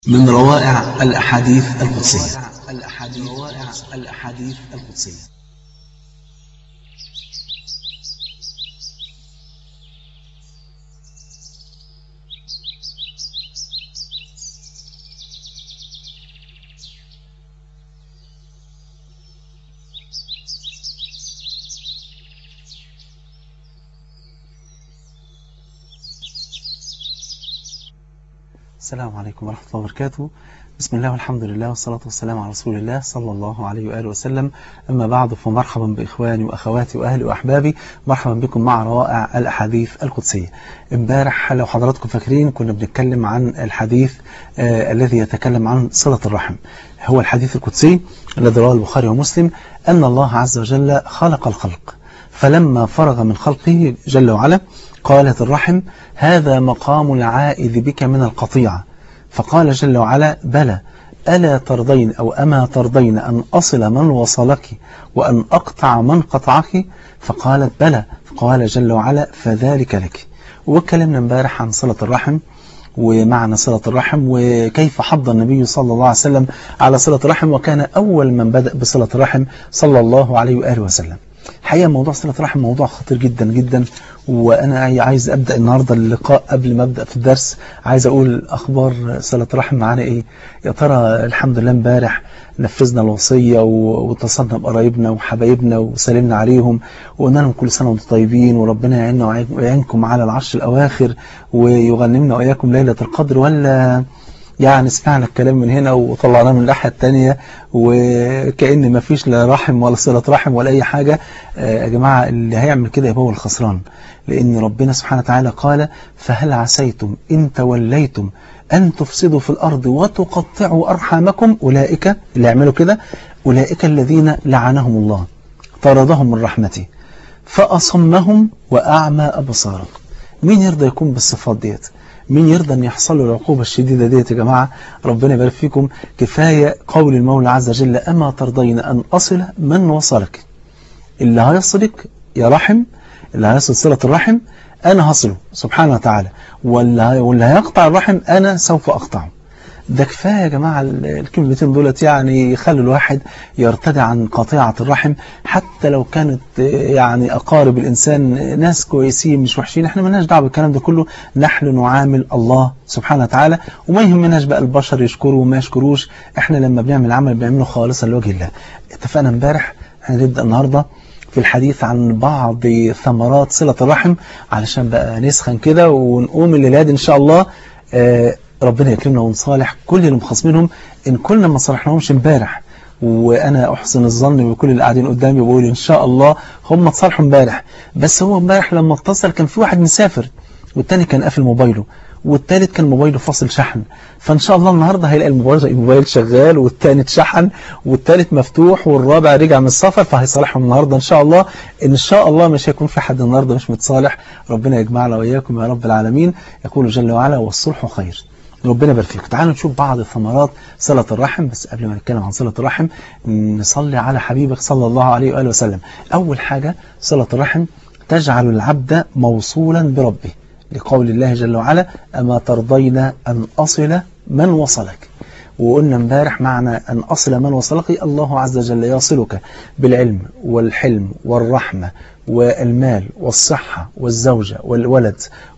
من روائع الأحاديث القدسية روائع الأحاديث القدسية السلام عليكم ورحمة الله وبركاته بسم الله والحمد لله والصلاة والسلام على رسول الله صلى الله عليه وآله وسلم أما بعد فمرحبا بإخواني وأخواتي وأهلي وأحبابي مرحبا بكم مع روائع الأحاديث القدسية امبارح لو حضراتكم فاكرين كنا بنتكلم عن الحديث آه الذي يتكلم عن صلة الرحم هو الحديث القدسي الذي رواه البخاري ومسلم أن الله عز وجل خلق الخلق فلما فرغ من خلقه جل وعلا قالت الرحم هذا مقام العائذ بك من القطيعة فقال جل وعلا بلى ألا ترضين أو أما ترضين أن أصل من وصلك وأن أقطع من قطعك فقالت بلى فقال جل وعلا فذلك لك واتكلمنا امبارح عن صلة الرحم ومعنى صلة الرحم وكيف حض النبي صلى الله عليه وسلم على صلة الرحم وكان أول من بدأ بصلة الرحم صلى الله عليه وآله وسلم حقيقة موضوع صلة الرحم موضوع خطير جدا جدا وأنا عايز أبدأ النهاردة اللقاء قبل ما أبدأ في الدرس عايز أقول أخبار صلة الرحم معانا إيه يا ترى الحمد لله امبارح نفذنا الوصية واتصلنا بقرايبنا وحبايبنا وسلمنا عليهم وقلنا لهم كل سنة وانتم طيبين وربنا يعيننا ويعينكم على العرش الأواخر ويغنمنا وإياكم ليلة القدر ولا يعني سمعنا الكلام من هنا وطلعناه من الناحية التانية وكأن ما فيش لا رحم ولا صلة رحم ولا أي حاجة يا جماعة اللي هيعمل كده يبقى هو الخسران لأن ربنا سبحانه وتعالى قال فهل عسيتم إن توليتم أن تفسدوا في الأرض وتقطعوا أرحامكم أولئك اللي يعملوا كده أولئك الذين لعنهم الله طردهم من رحمته فأصمهم وأعمى أبصارهم مين يرضى يكون بالصفات ديت مين يرضى ان يحصل له العقوبة الشديدة ديت يا جماعة ربنا يبارك فيكم كفاية قول المولى عز وجل أما ترضين أن أصل من وصلك اللي هيصلك يا رحم اللي هيصل صلة الرحم أنا هصله سبحانه وتعالى واللي هيقطع الرحم أنا سوف أقطعه ده كفاية يا جماعة الكلمتين دولت يعني يخلوا الواحد يرتدى عن قطيعة الرحم حتى لو كانت يعني أقارب الإنسان ناس كويسين مش وحشين احنا مالناش دعوه بالكلام ده كله نحن نعامل الله سبحانه وتعالى وما يهمناش بقى البشر يشكروا وما يشكروش احنا لما بنعمل عمل بنعمله خالصا لوجه الله اتفقنا امبارح هنبدأ النهاردة في الحديث عن بعض ثمرات صلة الرحم علشان بقى نسخن كده ونقوم الليلة دي إن شاء الله آه ربنا يكرمنا ونصالح كل اللي مخاصمينهم إن كلنا ما صالحناهمش امبارح وأنا أحسن الظن بكل اللي قاعدين قدامي وبقول إن شاء الله هم اتصالحوا امبارح بس هو امبارح لما اتصل كان في واحد مسافر والتاني كان قافل موبايله والتالت كان موبايله فاصل شحن فإن شاء الله النهاردة هيلاقي الموبايل الموبايل شغال والتاني اتشحن والتالت مفتوح والرابع رجع من السفر فهيصالحهم النهاردة إن شاء الله إن شاء الله مش هيكون في حد النهاردة مش متصالح ربنا يجمعنا وإياكم يا رب العالمين يقول جل وعلا والصلح خير ربنا يبارك فيك تعالوا نشوف بعض ثمرات صلة الرحم بس قبل ما نتكلم عن صلة الرحم نصلي على حبيبك صلى الله عليه وآله وسلم أول حاجة صلة الرحم تجعل العبد موصولا بربه لقول الله جل وعلا أما ترضين أن أصل من وصلك وقلنا امبارح معنى أن أصل من وصلك الله عز وجل يصلك بالعلم والحلم والرحمة والمال والصحة والزوجة والولد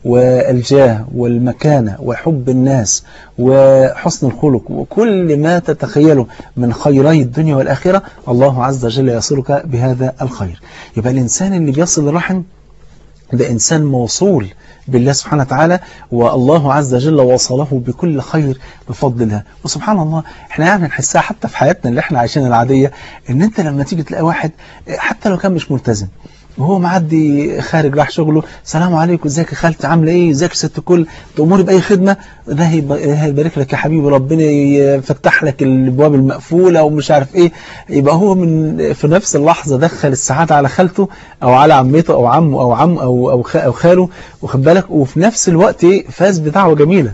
والجاه والمكانة وحب الناس وحسن الخلق وكل ما تتخيله من خيري الدنيا والآخرة الله عز وجل يصلك بهذا الخير يبقى الإنسان اللي بيصل الرحم ده إنسان موصول بالله سبحانه وتعالى والله عز وجل وصله بكل خير بفضل الله وسبحان الله احنا يعني نحسها حتى في حياتنا اللي احنا عايشينها العادية ان انت لما تيجي تلاقي واحد حتى لو كان مش ملتزم وهو معدي خارج راح شغله سلام عليكم ازيك يا خالتي عامله ايه ازيك يا ست الكل تأمري بأي خدمة ده هيبارك لك يا حبيبي ربنا يفتح لك الابواب المقفولة ومش عارف ايه يبقى هو من في نفس اللحظة دخل السعادة على خالته او على عمته او عمه او عم او او, أو خاله واخد بالك وفي نفس الوقت ايه فاز بدعوة جميلة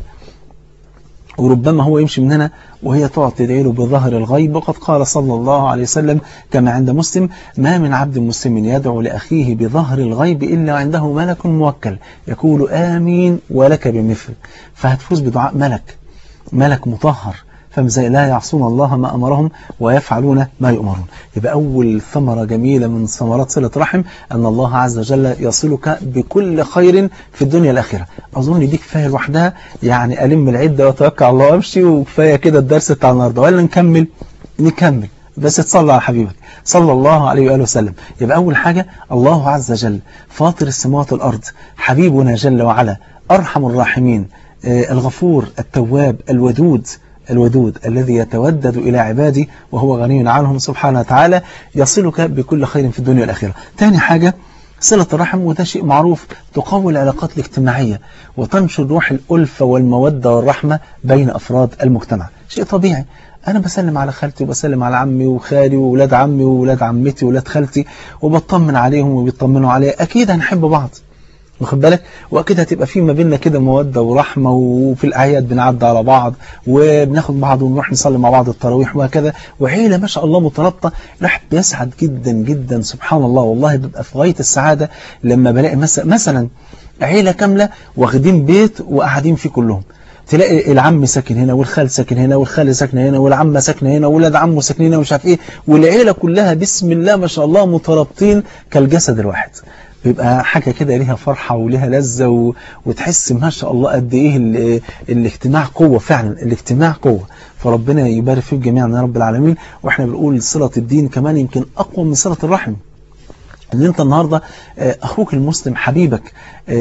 وربما هو يمشي من هنا وهي تقعد تدعي له بظهر الغيب وقد قال صلى الله عليه وسلم كما عند مسلم ما من عبد مسلم يدعو لأخيه بظهر الغيب إلا عنده ملك موكل يقول آمين ولك بمثل فهتفوز بدعاء ملك ملك مطهر فمزي لا يعصون الله ما أمرهم ويفعلون ما يؤمرون يبقى أول ثمرة جميلة من ثمرات صلة رحم أن الله عز وجل يصلك بكل خير في الدنيا الآخرة أظن دي كفاية لوحدها يعني ألم العدة وأتوكل على الله وأمشي وكفاية كده الدرس بتاع النهاردة ولا نكمل نكمل بس تصلى على حبيبك صلى الله عليه وآله وسلم يبقى أول حاجة الله عز وجل فاطر السماوات والأرض حبيبنا جل وعلا أرحم الراحمين آه الغفور التواب الودود الودود الذي يتودد إلى عباده وهو غني عنهم سبحانه وتعالى يصلك بكل خير في الدنيا والآخرة تاني حاجة صلة الرحم وده شيء معروف تقوي العلاقات الاجتماعية وتنشر روح الألفة والمودة والرحمة بين أفراد المجتمع شيء طبيعي أنا بسلم على خالتي وبسلم على عمي وخالي وولاد عمي وولاد عمتي وولاد خالتي وبطمن عليهم وبيطمنوا عليا أكيد هنحب بعض واخد بالك واكيد هتبقى في ما بيننا كده موده ورحمه وفي الاعياد بنعدي على بعض وبناخد بعض ونروح نصلي مع بعض التراويح وهكذا وعيله ما شاء الله مترابطه الواحد بيسعد جدا جدا سبحان الله والله ببقى في غايه السعاده لما بلاقي مثلا مثلا عيله كامله واخدين بيت وقاعدين فيه كلهم تلاقي العم ساكن هنا والخال ساكن هنا والخال ساكنه هنا والعمه ساكنه هنا وولاد عمه ساكنين هنا ومش عارف ايه والعيله كلها بسم الله ما شاء الله مترابطين كالجسد الواحد بيبقى حاجة كده ليها فرحة وليها لذة و... وتحس ما شاء الله قد ايه ال... الاجتماع قوة فعلا الاجتماع قوة فربنا يبارك فيك جميعا يا رب العالمين واحنا بنقول صلة الدين كمان يمكن اقوى من صلة الرحم ان انت النهاردة اخوك المسلم حبيبك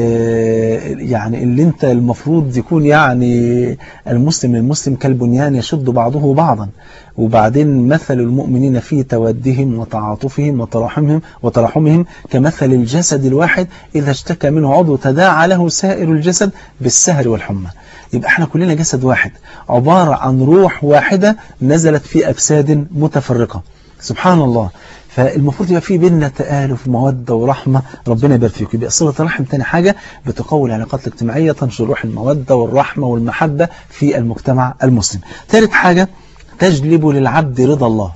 يعني اللي انت المفروض يكون يعني المسلم المسلم كالبنيان يشد بعضه بعضا وبعدين مثل المؤمنين في تودهم وتعاطفهم وتراحمهم وتراحمهم كمثل الجسد الواحد إذا اشتكى منه عضو تداعى له سائر الجسد بالسهر والحمى يبقى احنا كلنا جسد واحد عبارة عن روح واحدة نزلت في أجساد متفرقة سبحان الله فالمفروض يبقى في بيننا تآلف ومودة ورحمة ربنا يبارك فيك يبقى صلة الرحم تاني حاجة بتقوي العلاقات الاجتماعية تنشر روح المودة والرحمة والمحبة في المجتمع المسلم ثالث حاجة تجلب للعبد رضا الله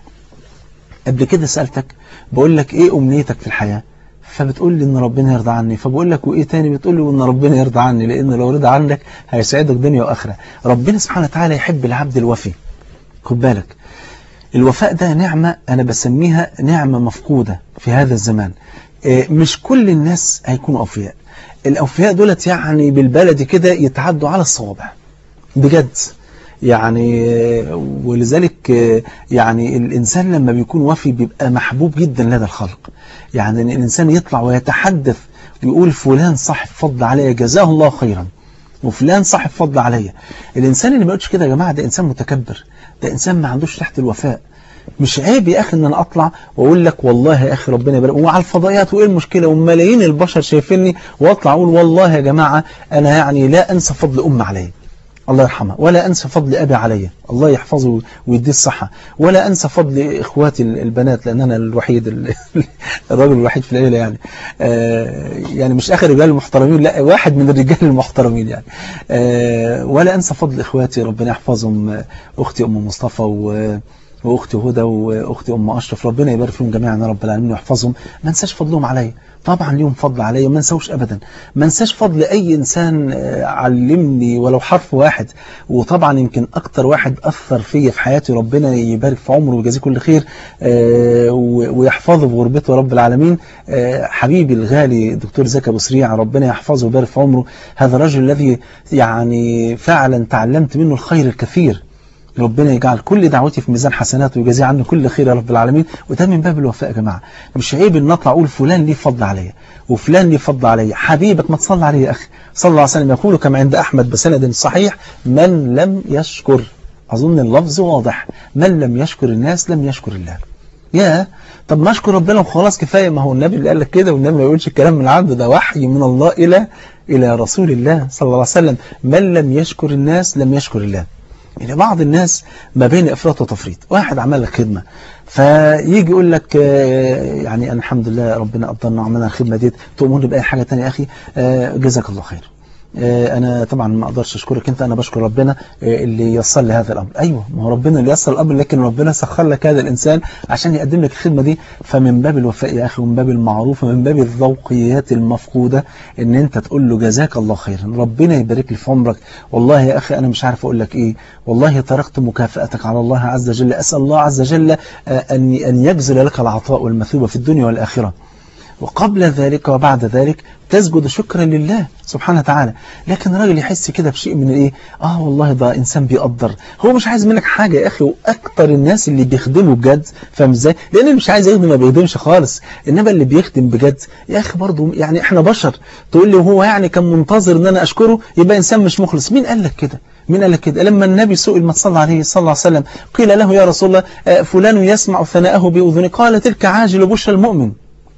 قبل كده سألتك بقول لك ايه امنيتك في الحياة فبتقول لي ان ربنا يرضى عني فبقول لك وايه تاني بتقول لي ان ربنا يرضى عني لان لو رضى عنك هيسعدك دنيا واخره ربنا سبحانه وتعالى يحب العبد الوفي خد بالك الوفاء ده نعمة أنا بسميها نعمة مفقودة في هذا الزمان مش كل الناس هيكونوا أوفياء الأوفياء دولت يعني بالبلد كده يتعدوا على الصوابع بجد يعني ولذلك يعني الإنسان لما بيكون وفي بيبقى محبوب جدا لدى الخلق يعني الإنسان يطلع ويتحدث ويقول فلان صاحب فضل علي جزاه الله خيرا وفلان صاحب فضل عليا الإنسان اللي ما يقولش كده يا جماعة ده إنسان متكبر ده إنسان ما عندوش تحت الوفاء مش عيب يا أخي إن أنا أطلع وأقول لك والله يا أخي ربنا يبارك وعلى الفضائيات وإيه المشكلة وملايين البشر شايفيني وأطلع أقول والله يا جماعة أنا يعني لا أنسى فضل أم علي الله يرحمه ولا أنسى فضل أبي علي الله يحفظه ويديه الصحة ولا أنسى فضل إخواتي البنات لأن أنا الوحيد الراجل الوحيد في العيلة يعني آه يعني مش آخر رجال المحترمين لا واحد من الرجال المحترمين يعني آه ولا أنسى فضل إخواتي ربنا يحفظهم أختي أم مصطفى و واختي هدى واختي ام اشرف ربنا يبارك فيهم جميعا يا رب العالمين ويحفظهم ما انساش فضلهم عليا طبعا ليهم فضل عليا وما انساوش ابدا ما انساش فضل اي انسان علمني ولو حرف واحد وطبعا يمكن اكتر واحد اثر فيا في حياتي ربنا يبارك في عمره ويجازيه كل خير ويحفظه في غربته رب العالمين حبيبي الغالي دكتور زكي ابو سريع ربنا يحفظه ويبارك في عمره هذا الرجل الذي يعني فعلا تعلمت منه الخير الكثير ربنا يجعل كل دعوتي في ميزان حسناته ويجازيه عنه كل خير يا رب العالمين وده من باب الوفاء يا جماعه مش عيب ان اطلع اقول فلان ليه فضل عليا وفلان ليه فضل عليا حبيبك ما تصلي عليه يا اخي صلى الله عليه وسلم يقول كما عند احمد بسند صحيح من لم يشكر اظن اللفظ واضح من لم يشكر الناس لم يشكر الله يا طب ما اشكر ربنا وخلاص كفايه ما هو النبي اللي قال لك كده والنبي ما يقولش الكلام من عنده ده وحي من الله الى الى رسول الله صلى الله عليه وسلم من لم يشكر الناس لم يشكر الله يعني بعض الناس ما بين افراط وتفريط واحد عمل لك خدمه فيجي يقول لك يعني أنا الحمد لله ربنا قدرنا وعملنا الخدمه ديت تؤمرني باي حاجه ثانيه يا اخي جزاك الله خير آه، انا طبعا ما اقدرش اشكرك انت انا بشكر ربنا آه، اللي يسر لي هذا الامر ايوه ما هو ربنا اللي يسر الامر لكن ربنا سخر لك هذا الانسان عشان يقدم لك الخدمه دي فمن باب الوفاء يا اخي ومن باب المعروف ومن باب الذوقيات المفقوده ان انت تقول له جزاك الله خيرا ربنا يبارك لي في عمرك والله يا اخي انا مش عارف اقول لك ايه والله تركت مكافاتك على الله عز وجل اسال الله عز وجل آه، ان ان يجزل لك العطاء والمثوبه في الدنيا والاخره وقبل ذلك وبعد ذلك تسجد شكرا لله سبحانه وتعالى لكن الراجل يحس كده بشيء من الايه اه والله ده انسان بيقدر هو مش عايز منك حاجه يا اخي واكتر الناس اللي بيخدموا بجد فاهم ازاي لان اللي مش عايز يخدم ما بيخدمش خالص انما اللي بيخدم بجد يا اخي برضه يعني احنا بشر تقول لي هو يعني كان منتظر ان انا اشكره يبقى انسان مش مخلص مين قال لك كده مين قال لك كده لما النبي سئل ما صلى عليه صلى الله عليه وسلم قيل له يا رسول الله آه، فلان يسمع ثناءه باذنه قال تلك عاجل بشرى المؤمن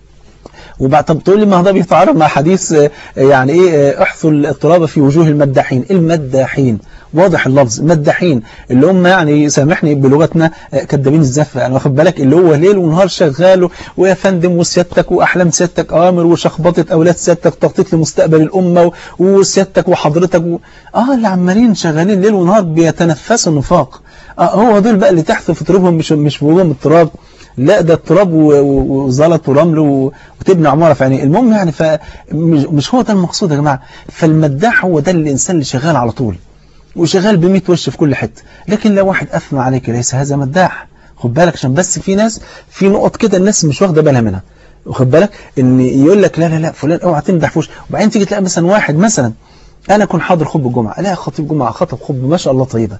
وبعد طب تقول لي ما هو ده بيتعارض مع حديث آه، يعني ايه آه، احثوا التراب في وجوه المداحين المداحين واضح اللفظ مداحين اللي هم يعني سامحني بلغتنا آه، كدابين الزفه يعني واخد بالك اللي هو ليل ونهار شغال ويا فندم وسيادتك واحلام سيادتك اوامر وشخبطه اولاد سيادتك تخطيط لمستقبل الامه وسيادتك وحضرتك و... اه اللي عمالين شغالين ليل ونهار بيتنفسوا النفاق اه هو دول بقى اللي تحت في ترابهم مش مش في وجوههم التراب لا ده التراب و- و- وزلط ورمل و- وتبني عمارة في عينيه المهم يعني فمش مش هو ده المقصود يا جماعة فالمداح هو ده الإنسان اللي شغال على طول وشغال ب 100 وش في كل حتة لكن لو واحد أثنى عليك ليس هذا مداح خد بالك عشان بس في ناس في نقط كده الناس مش واخده بالها منها واخد بالك ان يقول لك لا لا لا فلان اوعى تمدح فوش وبعدين تيجي تلاقي مثلا واحد مثلا انا اكون حاضر خطبه الجمعه الاقي خطيب جمعه خطب خطبه ما شاء الله طيبه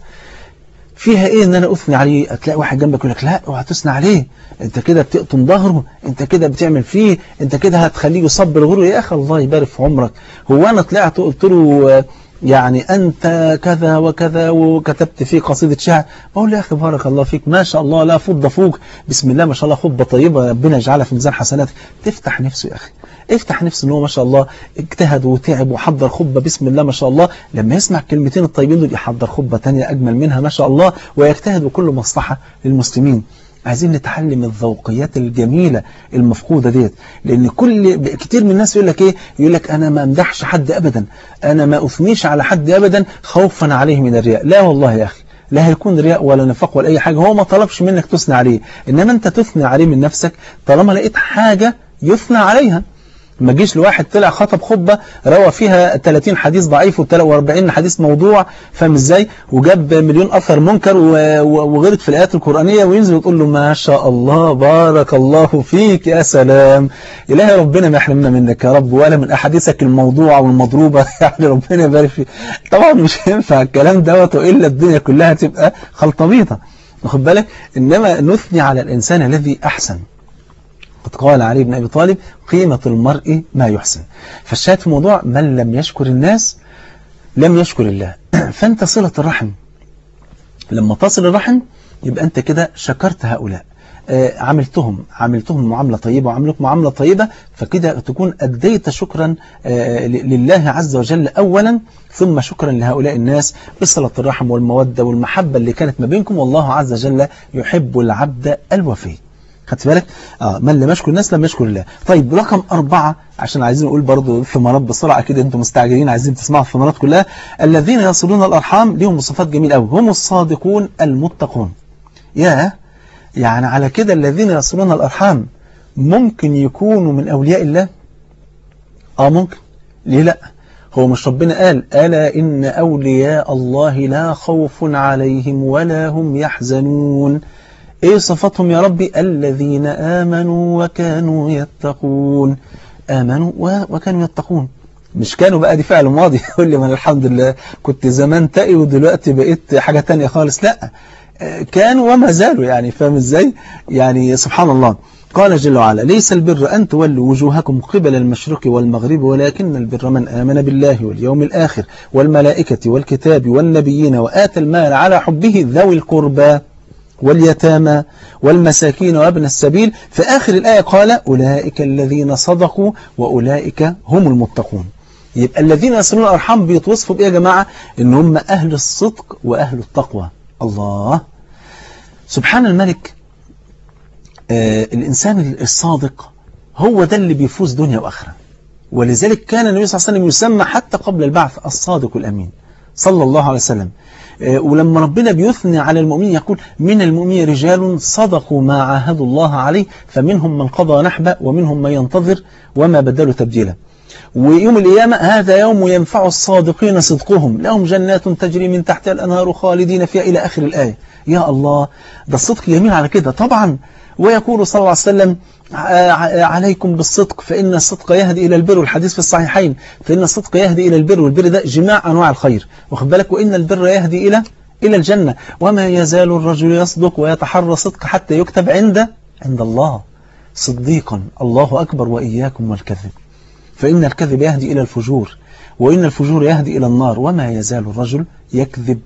فيها ايه ان انا اثني عليه هتلاقي واحد جنبك يقول لك لا اوعى تثني عليه انت كده بتقطم ظهره انت كده بتعمل فيه انت كده هتخليه يصب الغرور يا اخي الله يبارك في عمرك هو انا طلعت قلت له آه، يعني انت كذا وكذا وكتبت فيه قصيده شعر بقول له يا اخي بارك الله فيك ما شاء الله لا فض فوق بسم الله ما شاء الله خطبه طيبه ربنا يجعلها في ميزان حسناتك تفتح نفسه يا اخي افتح نفسه ان هو ما شاء الله اجتهد وتعب وحضر خطبه بسم الله ما شاء الله لما يسمع الكلمتين الطيبين دول يحضر خطبه ثانيه اجمل منها ما شاء الله ويجتهد بكل مصلحه للمسلمين عايزين نتعلم الذوقيات الجميله المفقوده ديت لان كل كتير من الناس يقول لك ايه يقول لك انا ما امدحش حد ابدا انا ما اثنيش على حد ابدا خوفا عليه من الرياء لا والله يا اخي لا هيكون رياء ولا نفاق ولا اي حاجه هو ما طلبش منك تثني عليه انما انت تثني عليه من نفسك طالما لقيت حاجه يثنى عليها ما تجيش لواحد طلع خطب خطبة روى فيها 30 حديث ضعيف و40 حديث موضوع فاهم ازاي وجاب مليون أثر منكر و- و- وغلط في الآيات القرآنية وينزل وتقول له ما شاء الله بارك الله فيك يا سلام إلهي ربنا ما يحرمنا منك يا رب ولا من أحاديثك الموضوعة والمضروبة يعني ربنا يبارك فيك طبعا مش هينفع الكلام دوت وإلا الدنيا كلها تبقى خلطبيطة واخد بالك إنما نثني على الإنسان الذي أحسن قد قال علي بن أبي طالب قيمة المرء ما يحسن فالشاهد في الموضوع من لم يشكر الناس لم يشكر الله فأنت صلة الرحم لما تصل الرحم يبقى أنت كده شكرت هؤلاء آه، عملتهم عملتهم معاملة طيبة وعملك معاملة طيبة فكده تكون أديت شكرا آه، ل- لله عز وجل أولا ثم شكرا لهؤلاء الناس بصلة الرحم والمودة والمحبة اللي كانت ما بينكم والله عز وجل يحب العبد الوفي خدت بالك اه من لم يشكر الناس لم يشكر الله طيب رقم أربعة عشان عايزين نقول برضو ثمرات بسرعة كده انتم مستعجلين عايزين تسمعوا الثمرات كلها الذين يصلون الأرحام لهم صفات جميلة قوي هم الصادقون المتقون يا يعني على كده الذين يصلون الأرحام ممكن يكونوا من أولياء الله اه ممكن ليه لا هو مش ربنا قال ألا إن أولياء الله لا خوف عليهم ولا هم يحزنون ايه صفاتهم يا ربي الذين آمنوا وكانوا يتقون آمنوا و- وكانوا يتقون مش كانوا بقى دي فعل ماضي يقول لي ما أنا الحمد لله كنت زمان تقي ودلوقتي بقيت حاجة تانية خالص لا آه، كانوا وما زالوا يعني فاهم ازاي يعني سبحان الله قال جل وعلا ليس البر أن تولوا وجوهكم قبل المشرق والمغرب ولكن البر من آمن بالله واليوم الآخر والملائكة والكتاب والنبيين وآتى المال على حبه ذوي القربى واليتامى والمساكين وابن السبيل في آخر الآية قال أولئك الذين صدقوا وأولئك هم المتقون يبقى الذين يصلون الأرحام بيتوصفوا بإيه يا جماعة إن هم أهل الصدق وأهل التقوى الله سبحان الملك آه الإنسان الصادق هو ده اللي بيفوز دنيا وآخرة ولذلك كان النبي صلى الله عليه وسلم يسمى حتى قبل البعث الصادق الأمين صلى الله عليه وسلم ولما ربنا بيثني على المؤمنين يقول من المؤمنين رجال صدقوا ما عاهدوا الله عليه فمنهم من قضى نحبه ومنهم من ينتظر وما بدلوا تبديلا ويوم القيامة هذا يوم ينفع الصادقين صدقهم لهم جنات تجري من تحتها الأنهار خالدين فيها إلى آخر الآية يا الله ده الصدق جميل على كده طبعا ويقول صلى الله عليه وسلم عليكم بالصدق فإن الصدق يهدي إلى البر والحديث في الصحيحين فإن الصدق يهدي إلى البر والبر ده جماع أنواع الخير واخد بالك وإن البر يهدي إلى إلى الجنة وما يزال الرجل يصدق ويتحرى صدق حتى يكتب عند عند الله صديقا الله أكبر وإياكم والكذب فإن الكذب يهدي إلى الفجور وإن الفجور يهدي إلى النار وما يزال الرجل يكذب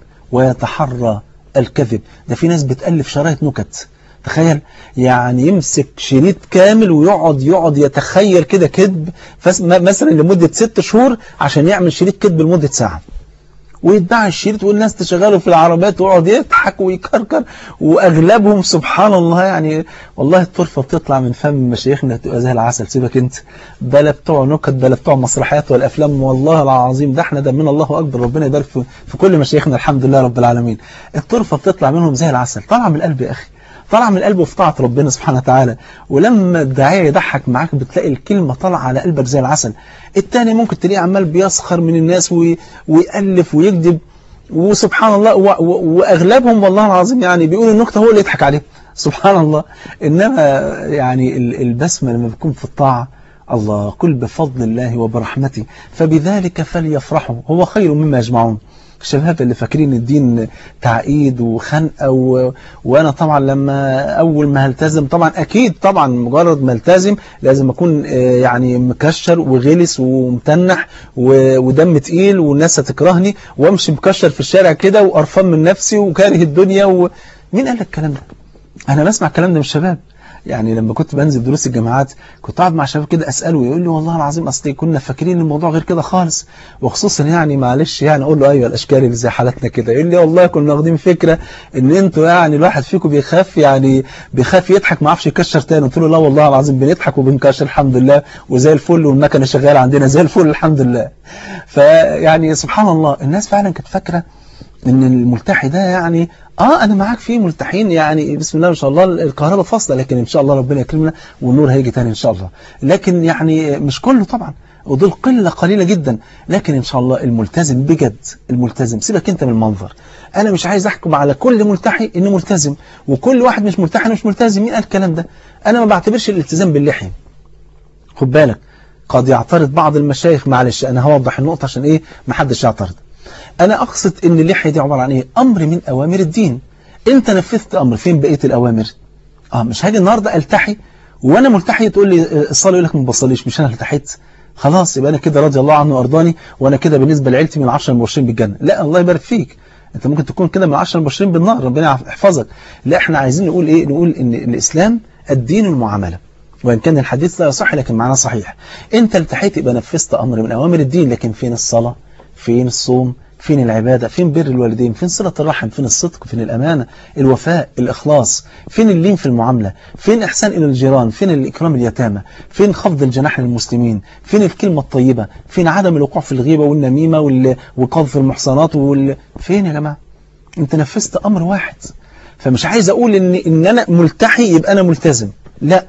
ويتحرى الكذب ده في ناس بتألف شرايط نكت تخيل يعني يمسك شريط كامل ويقعد يقعد يتخيل كده كذب مثلا لمدة ست شهور عشان يعمل شريط كذب لمدة ساعة ويتباع الشريط والناس تشغله في العربيات ويقعد يضحك ويكركر واغلبهم سبحان الله يعني والله الطرفه بتطلع من فم مشايخنا تبقى زي العسل سيبك انت بلا بتوع نكت بلا بتوع مسرحيات والافلام والله العظيم ده احنا ده من الله اكبر ربنا يبارك في, في كل مشايخنا الحمد لله رب العالمين الطرفه بتطلع منهم زي العسل طالعه من القلب يا اخي طالعه من القلب وفي طاعه ربنا سبحانه وتعالى ولما الداعيه يضحك معاك بتلاقي الكلمه طالعه على قلبك زي العسل التاني ممكن تلاقيه عمال بيسخر من الناس وي... ويألف ويكذب وسبحان الله و... و... واغلبهم والله العظيم يعني بيقولوا النكته هو اللي يضحك عليه سبحان الله انما يعني البسمه لما بتكون في الطاعه الله قل بفضل الله وبرحمته فبذلك فليفرحوا هو خير مما يجمعون الشباب اللي فاكرين الدين تعقيد وخنقه و... وانا طبعا لما اول ما هلتزم طبعا اكيد طبعا مجرد ما التزم لازم اكون يعني مكشر وغلس ومتنح و... ودم تقيل والناس هتكرهني وامشي مكشر في الشارع كده وقرفان من نفسي وكاره الدنيا و... مين قال لك الكلام ده انا بسمع الكلام ده من الشباب يعني لما كنت بنزل دروس الجامعات كنت قاعد مع شباب كده اساله يقول لي والله العظيم اصل كنا فاكرين الموضوع غير كده خالص وخصوصا يعني معلش يعني اقول له ايوه الاشكال اللي زي حالتنا كده يقول لي والله كنا واخدين فكره ان انتوا يعني الواحد فيكم بيخاف يعني بيخاف يضحك ما عرفش يكشر تاني قلت له لا والله العظيم بنضحك وبنكشر الحمد لله وزي الفل والمكنه شغاله عندنا زي الفل الحمد لله فيعني سبحان الله الناس فعلا كانت فاكره ان الملتحي ده يعني اه انا معاك في ملتحين يعني بسم الله ما شاء الله الكهرباء فاصله لكن ان شاء الله ربنا يكرمنا والنور هيجي تاني ان شاء الله لكن يعني مش كله طبعا ودول قله قليله جدا لكن ان شاء الله الملتزم بجد الملتزم سيبك انت من المنظر انا مش عايز احكم على كل ملتحي انه ملتزم وكل واحد مش ملتحي مش ملتزم مين قال الكلام ده انا ما بعتبرش الالتزام باللحيه خد بالك قد يعترض بعض المشايخ معلش انا هوضح النقطه عشان ايه ما حدش يعترض أنا أقصد أن اللحية دي عبارة عن إيه؟ أمر من أوامر الدين أنت نفذت أمر فين بقية الأوامر؟ آه مش هاجي النهاردة ألتحي وأنا ملتحي تقول لي الصلاة يقول لك ما بصليش مش أنا التحيت خلاص يبقى أنا كده رضي الله عنه وأرضاني وأنا كده بالنسبة لعيلتي من العشرة المبشرين بالجنة لا الله يبارك فيك أنت ممكن تكون كده من العشرة المبشرين بالنار ربنا يحفظك لا إحنا عايزين نقول إيه؟ نقول إن الإسلام الدين المعاملة وإن كان الحديث لا يصح لكن معناه صحيح أنت التحيت يبقى نفذت أمر من أوامر الدين لكن فين الصلاة؟ فين الصوم؟ فين العبادة فين بر الوالدين فين صلة الرحم فين الصدق فين الأمانة الوفاء الإخلاص فين اللين في المعاملة فين إحسان إلى الجيران فين الإكرام اليتامى فين خفض الجناح للمسلمين فين الكلمة الطيبة فين عدم الوقوع في الغيبة والنميمة وقذف المحصنات وال... فين يا جماعة انت نفذت أمر واحد فمش عايز أقول إن, إن أنا ملتحي يبقى أنا ملتزم لا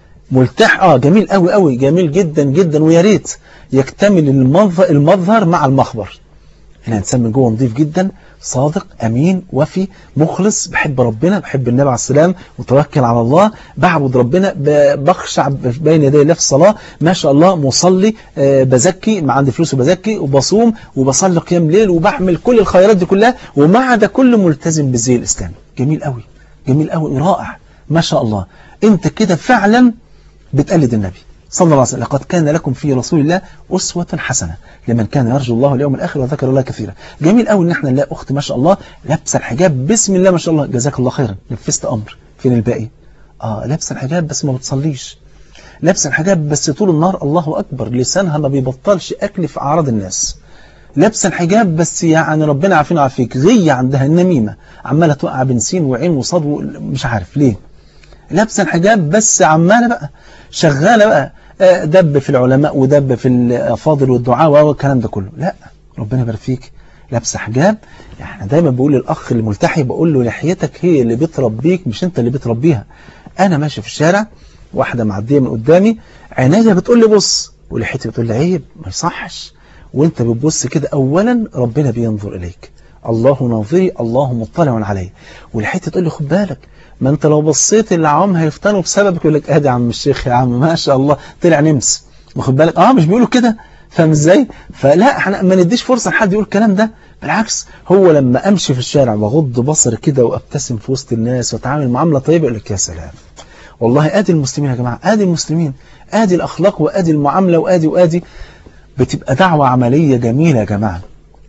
ملتح اه جميل قوي قوي جميل جدا جدا ويا ريت يكتمل المظهر, المظهر مع المخبر الإنسان من جوه نظيف جدا صادق أمين وفي مخلص بحب ربنا بحب النبي عليه السلام متوكل على الله بعبد ربنا بخشع بين يدي الله في الصلاة ما شاء الله مصلي بزكي ما عندي فلوس وبزكي وبصوم وبصلي قيام ليل وبعمل كل الخيرات دي كلها ومع ده كله ملتزم بالزي الإسلامي جميل قوي جميل قوي رائع ما شاء الله انت كده فعلا بتقلد النبي صلى الله عليه وسلم لقد كان لكم في رسول الله أسوة حسنة لمن كان يرجو الله اليوم الآخر وذكر الله كثيرا جميل قوي ان احنا نلاقي أخت ما شاء الله لابسه الحجاب بسم الله ما شاء الله جزاك الله خيرا نفذت أمر فين الباقي آه لابسه الحجاب بس ما بتصليش لابسه الحجاب بس طول النهار الله أكبر لسانها ما بيبطلش أكل في أعراض الناس لابسه الحجاب بس يعني ربنا عافينا وعافيك غية عندها النميمة عمالة توقع بنسين وعين وصاد مش عارف ليه لابسه الحجاب بس عمالة بقى شغالة بقى آه، دب في العلماء ودب في الافاضل والدعاء والكلام ده كله لا ربنا يبارك فيك لابسه حجاب يعني دايما بقول للاخ الملتحي بقول له لحيتك هي اللي بتربيك مش انت اللي بتربيها انا ماشي في الشارع واحده معديه من قدامي عينيا بتقول لي بص ولحيتي بتقول لي عيب ما يصحش وانت بتبص كده اولا ربنا بينظر اليك الله ناظري الله مطلع علي ولحيتي تقول لي خد بالك ما انت لو بصيت اللي عوام هيفتنوا بسببك يقول لك ادي يا عم الشيخ يا عم ما شاء الله طلع نمس واخد بالك اه مش بيقولوا كده فاهم ازاي فلا احنا ما نديش فرصه لحد يقول الكلام ده بالعكس هو لما امشي في الشارع واغض بصري كده وابتسم في وسط الناس واتعامل معامله طيبه يقول لك يا سلام والله ادي المسلمين يا جماعه ادي المسلمين ادي الاخلاق وادي المعامله وادي وادي بتبقى دعوه عمليه جميله يا جماعه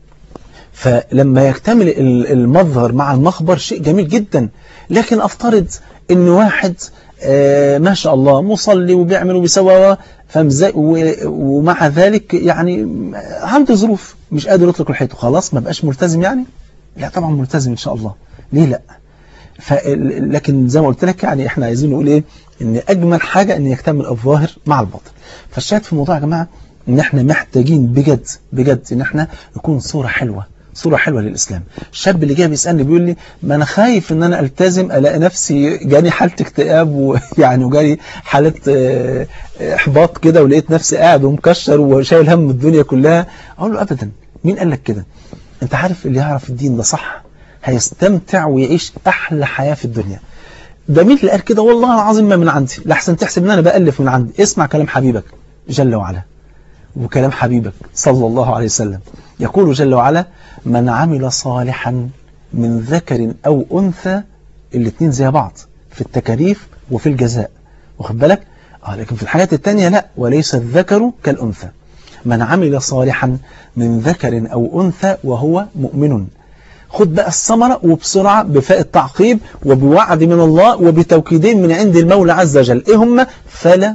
فلما يكتمل ال- المظهر مع المخبر شيء جميل جدا لكن افترض ان واحد آه، ما شاء الله مصلي وبيعمل وبيسوى فاهم ازاي و- ومع ذلك يعني عنده ظروف مش قادر يطلق لحيته خلاص ما بقاش ملتزم يعني لا طبعا ملتزم ان شاء الله ليه لا ف لكن زي ما قلت لك يعني احنا عايزين نقول ايه ان اجمل حاجه ان يكتمل الظاهر مع الباطن فالشاهد في الموضوع يا جماعه ان احنا محتاجين بجد بجد ان احنا نكون صوره حلوه صورة حلوة للإسلام الشاب اللي جاي بيسألني بيقول لي ما أنا خايف إن أنا ألتزم ألاقي نفسي جاني حالة اكتئاب ويعني وجاني حالة آه، إحباط كده ولقيت نفسي قاعد ومكشر وشايل هم الدنيا كلها أقول له أبدا مين قال لك كده أنت عارف اللي يعرف الدين ده صح هيستمتع ويعيش أحلى حياة في الدنيا ده مين اللي قال كده والله العظيم ما من عندي لحسن تحسب ان انا بألف من عندي اسمع كلام حبيبك جل وعلا وكلام حبيبك صلى الله عليه وسلم يقول جل وعلا من عمل صالحا من ذكر أو أنثى الاثنين زي بعض في التكاليف وفي الجزاء واخد بالك آه لكن في الحاجات التانية لا وليس الذكر كالأنثى من عمل صالحا من ذكر أو أنثى وهو مؤمن خد بقى الثمرة وبسرعة بفاء التعقيب وبوعد من الله وبتوكيدين من عند المولى عز وجل ايه هم فلا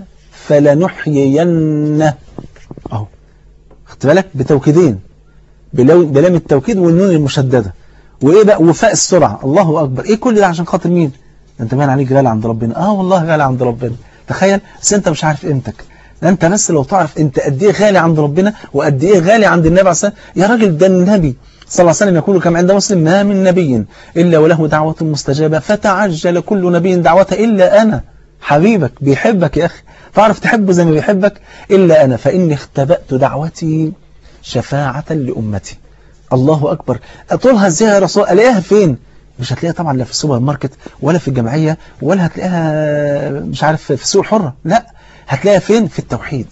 فلنحيينه اهو خدت بالك بتوكيدين بلو- بلام التوكيد والنون المشددة وايه بقى وفاء السرعة الله اكبر ايه كل ده عشان خاطر مين ده انت باين عليك غالي عند ربنا اه والله غالي عند ربنا تخيل بس انت مش عارف قيمتك ده انت بس لو تعرف انت قد ايه غالي عند ربنا وقد ايه غالي عند النبي عليه الصلاه والسلام يا راجل ده النبي صلى الله عليه وسلم يقول كما عند مسلم ما من نبي الا وله دعوه مستجابه فتعجل كل نبي دعوته الا انا حبيبك بيحبك يا اخي تعرف تحبه زي ما بيحبك الا انا فاني اختبأت دعوتي شفاعه لامتي الله أكبر أطولها إزاي يا رسول الله ألاقيها فين مش هتلاقيها طبعا لا في السوبر ماركت ولا في الجمعية ولا هتلاقيها مش عارف في السوق الحرة لا هتلاقيها فين في التوحيد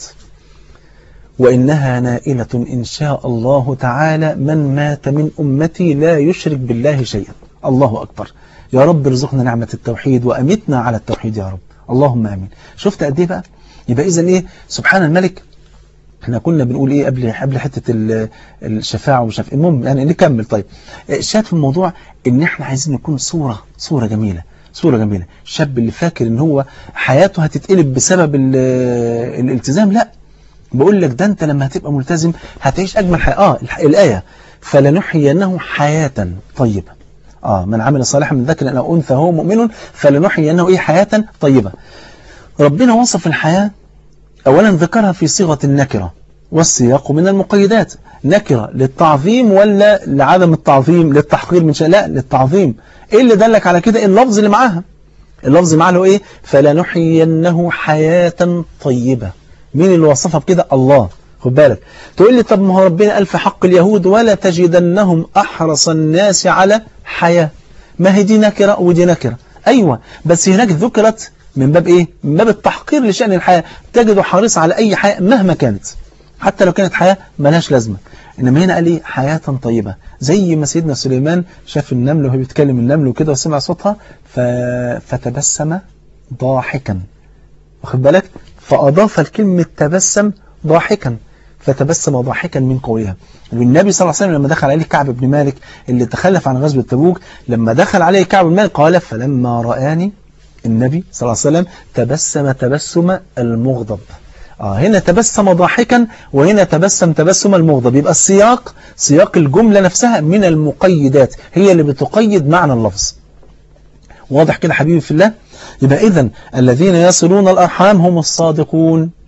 وإنها نائلة إن شاء الله تعالى من مات من أمتي لا يشرك بالله شيئا الله أكبر يا رب ارزقنا نعمة التوحيد وأمتنا على التوحيد يا رب اللهم آمين شفت قد إيه بقى يبقى إذن إيه سبحان الملك احنا كنا بنقول ايه قبل قبل حته ال- الشفاعه ومش عارف إيه. المهم يعني نكمل طيب الشاهد في الموضوع ان احنا عايزين نكون صوره صوره جميله صوره جميله الشاب اللي فاكر ان هو حياته هتتقلب بسبب ال- الالتزام لا بقول لك ده انت لما هتبقى ملتزم هتعيش اجمل حياه اه الح- الايه فلنحيينه حياه طيبه اه من عمل صالحا من ذكر او انثى هو مؤمن فلنحيينه ايه حياه طيبه ربنا وصف الحياه أولا ذكرها في صيغة النكرة والسياق من المقيدات نكرة للتعظيم ولا لعدم التعظيم للتحقير من شيء لا للتعظيم إيه اللي دلك على كده اللفظ اللي معاها اللفظ معاه له إيه فلنحيينه حياة طيبة مين اللي وصفها بكده الله خد بالك تقول لي طب ما هو ربنا قال في حق اليهود ولا تجدنهم أحرص الناس على حياة ما هي دي نكرة ودي نكرة أيوة بس هناك ذكرت من باب إيه؟ من باب التحقير لشأن الحياة تجد حريص على أي حياة مهما كانت حتى لو كانت حياة ملهاش لازمة إنما هنا قال إيه حياة طيبة زي ما سيدنا سليمان شاف النمل وهو بيتكلم النمل وكده وسمع صوتها ف... فتبسم ضاحكا واخد بالك فأضاف الكلمة تبسم ضاحكا فتبسم ضاحكا من قولها والنبي صلى الله عليه وسلم لما دخل عليه كعب بن مالك اللي تخلف عن غزوة تبوك لما دخل عليه كعب بن مالك قال فلما رآني النبي صلى الله عليه وسلم تبسم تبسم المغضب آه هنا تبسم ضاحكا وهنا تبسم تبسم المغضب يبقى السياق سياق الجملة نفسها من المقيدات هي اللي بتقيد معنى اللفظ واضح كده حبيبي في الله يبقى إذن الذين يصلون الأرحام هم الصادقون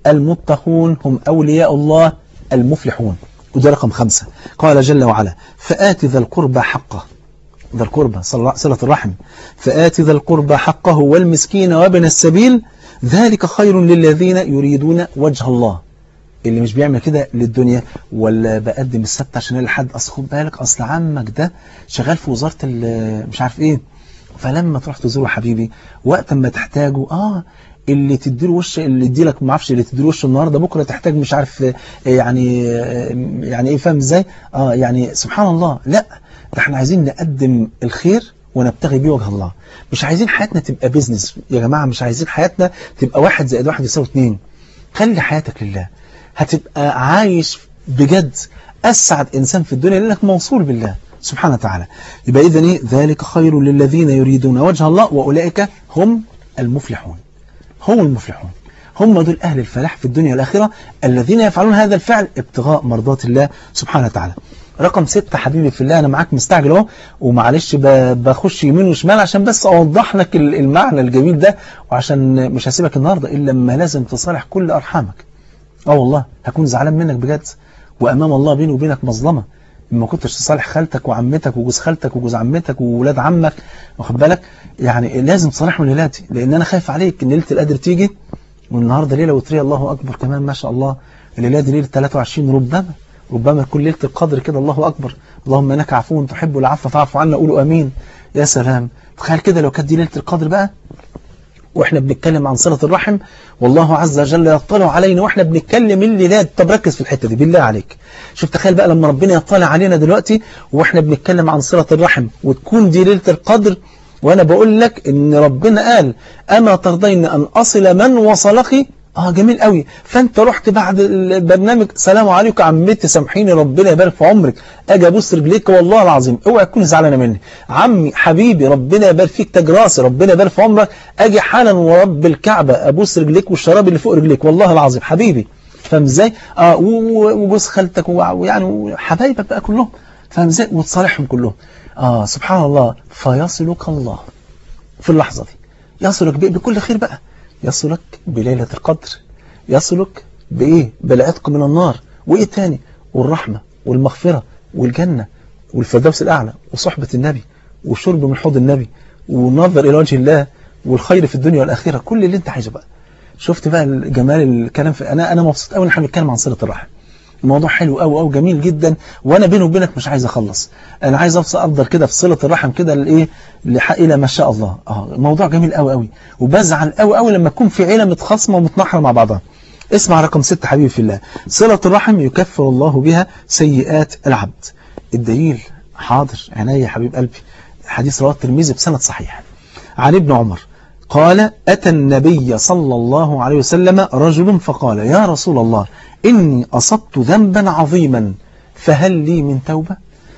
المتقون هم أولياء الله المفلحون وده رقم خمسة قال جل وعلا فآت ذا القربى حقه ذا القربى صلة الرحم فآت ذا القربى حقه والمسكين وابن السبيل ذلك خير للذين يريدون وجه الله اللي مش بيعمل كده للدنيا ولا بقدم السبت عشان لحد اصل خد بالك اصل عمك ده شغال في وزاره مش عارف ايه فلما تروح تزوره حبيبي وقت ما تحتاجه اه اللي تديله وش اللي يدي لك ما اعرفش اللي تديله وش النهارده بكره تحتاج مش عارف يعني يعني ايه فاهم ازاي اه يعني سبحان الله لا ده احنا عايزين نقدم الخير ونبتغي بيه وجه الله مش عايزين حياتنا تبقى بيزنس يا جماعه مش عايزين حياتنا تبقى واحد زائد واحد يساوي اتنين خلي حياتك لله هتبقى عايش بجد أسعد إنسان في الدنيا لأنك موصول بالله سبحانه وتعالى يبقى إذن إيه ذلك خير للذين يريدون وجه الله وأولئك هم المفلحون هم المفلحون هم دول أهل الفلاح في الدنيا والآخرة الذين يفعلون هذا الفعل ابتغاء مرضات الله سبحانه وتعالى رقم ستة حبيبي في الله أنا معاك مستعجل اهو ومعلش بخش يمين وشمال عشان بس أوضح لك المعنى الجميل ده وعشان مش هسيبك النهاردة إلا لما لازم تصالح كل أرحامك اه والله هكون زعلان منك بجد وامام الله بيني وبينك مظلمه ما كنتش تصالح خالتك وعمتك وجوز خالتك وجوز عمتك وولاد عمك واخد بالك يعني لازم تصالحهم ليلاتي لان انا خايف عليك ان ليله القدر تيجي والنهارده ليله وتريه الله اكبر كمان ما شاء الله الليله دي ليله 23 ربما ربما تكون ليله القدر كده الله اكبر اللهم انك عفو تحب العفو فاعف عنا قولوا امين يا سلام تخيل كده لو كانت دي ليله القدر بقى واحنا بنتكلم عن صلة الرحم والله عز وجل يطلع علينا واحنا بنتكلم الليلات طب ركز في الحتة دي بالله عليك شوف تخيل بقى لما ربنا يطلع علينا دلوقتي واحنا بنتكلم عن صلة الرحم وتكون دي ليلة القدر وانا بقول لك ان ربنا قال اما ترضين ان اصل من وصلك اه جميل قوي فانت رحت بعد البرنامج سلام عليكم عمتي سامحيني ربنا يبارك في عمرك اجي ابوس رجليك والله العظيم اوعى تكون زعلانه مني عمي حبيبي ربنا يبارك فيك تاج راسي ربنا يبارك في عمرك اجي حالا ورب الكعبه ابوس رجليك والشراب اللي فوق رجليك والله العظيم حبيبي فاهم ازاي اه وجوز خالتك ويعني حبايبك بقى كلهم فاهم ازاي وتصالحهم كلهم اه سبحان الله فيصلك الله في اللحظه دي يصلك بكل خير بقى يصلك بليلة القدر يصلك بإيه بالعتق من النار وإيه تاني والرحمة والمغفرة والجنة والفردوس الأعلى وصحبة النبي والشرب من حوض النبي والنظر إلى وجه الله والخير في الدنيا والآخرة كل اللي انت عايزه بقى شفت بقى جمال الكلام في أنا أنا مبسوط قوي ان احنا بنتكلم عن صلة الرحم الموضوع حلو قوي قوي جميل جدا وانا بيني وبينك مش عايز اخلص انا عايز افضل كده في صله الرحم كده لايه الى ما شاء الله اه موضوع جميل قوي قوي وبزعل قوي قوي لما تكون في عيله متخاصمه ومتناحره مع بعضها اسمع رقم ستة حبيبي في الله صلة الرحم يكفر الله بها سيئات العبد الدليل حاضر عينيا يا حبيب قلبي حديث رواه الترمذي بسند صحيح عن ابن عمر قال أتى النبي صلى الله عليه وسلم رجل فقال يا رسول الله إني أصبت ذنبا عظيما فهل لي من توبة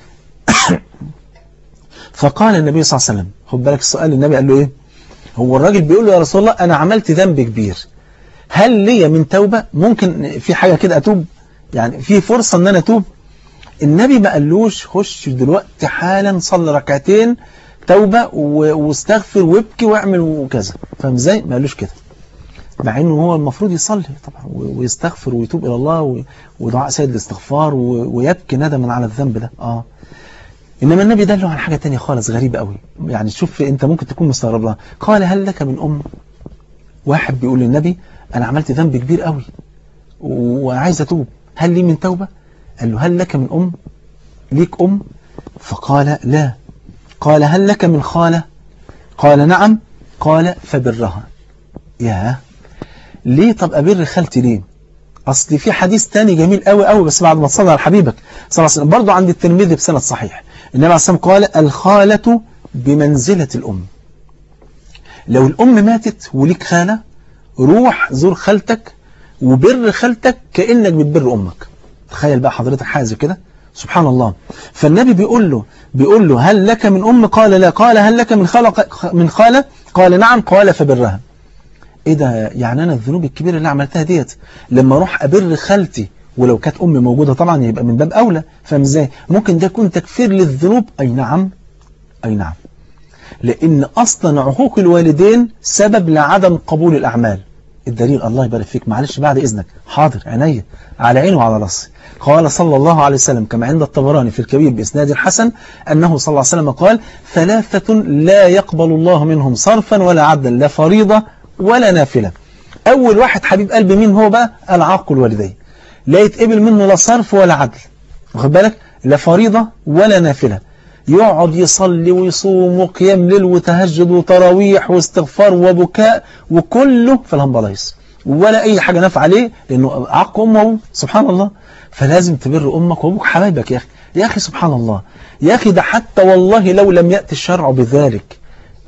فقال النبي صلى الله عليه وسلم خد بالك السؤال النبي قال له إيه هو الراجل بيقول له يا رسول الله أنا عملت ذنب كبير هل لي من توبة ممكن في حاجة كده أتوب يعني في فرصة أن أنا أتوب النبي ما قالوش خش دلوقتي حالا صلي ركعتين توبة واستغفر وابكي واعمل وكذا فاهم ازاي ما قالوش كده مع انه هو المفروض يصلي طبعا ويستغفر ويتوب الى الله ودعاء سيد الاستغفار ويبكي ندما على الذنب ده اه انما النبي دله على حاجه ثانيه خالص غريبه قوي يعني شوف انت ممكن تكون مستغرب لها قال هل لك من ام واحد بيقول للنبي انا عملت ذنب كبير قوي وعايز اتوب هل لي من توبه قال له هل لك من ام ليك ام فقال لا قال هل لك من خالة قال نعم قال فبرها يا ليه طب أبر خالتي ليه أصل في حديث تاني جميل قوي قوي بس بعد ما تصلي على حبيبك صلى الله عليه وسلم برضه عند الترمذي بسند صحيح النبي عليه الصلاة قال الخالة بمنزلة الأم لو الأم ماتت وليك خالة روح زور خالتك وبر خالتك كأنك بتبر أمك تخيل بقى حضرتك حاجة كده سبحان الله فالنبي بيقول له بيقول له هل لك من أم قال لا قال هل لك من خالة من خالة قال نعم قال فبرها ايه ده يعني انا الذنوب الكبيرة اللي عملتها ديت لما اروح ابر خالتي ولو كانت امي موجودة طبعا يبقى من باب اولى فاهم ازاي ممكن ده يكون تكفير للذنوب اي نعم اي نعم لان اصلا عقوق الوالدين سبب لعدم قبول الاعمال الدليل الله يبارك فيك معلش بعد إذنك حاضر عينيا على عيني وعلى راسي قال صلى الله عليه وسلم كما عند الطبراني في الكبير بإسناد حسن أنه صلى الله عليه وسلم قال ثلاثة لا يقبل الله منهم صرفا ولا عدلا لا فريضة ولا نافلة أول واحد حبيب قلبي مين هو بقى العاق الوالدين لا يتقبل منه لا صرف ولا عدل واخد بالك لا فريضة ولا نافلة يقعد يصلي ويصوم وقيام ليل وتهجد وتراويح واستغفار وبكاء وكله في الهمبلايس ولا أي حاجة نافعة عليه لأنه عق أمه سبحان الله فلازم تبر أمك وأبوك حبايبك يا أخي يا أخي سبحان الله يا أخي ده حتى والله لو لم يأتي الشرع بذلك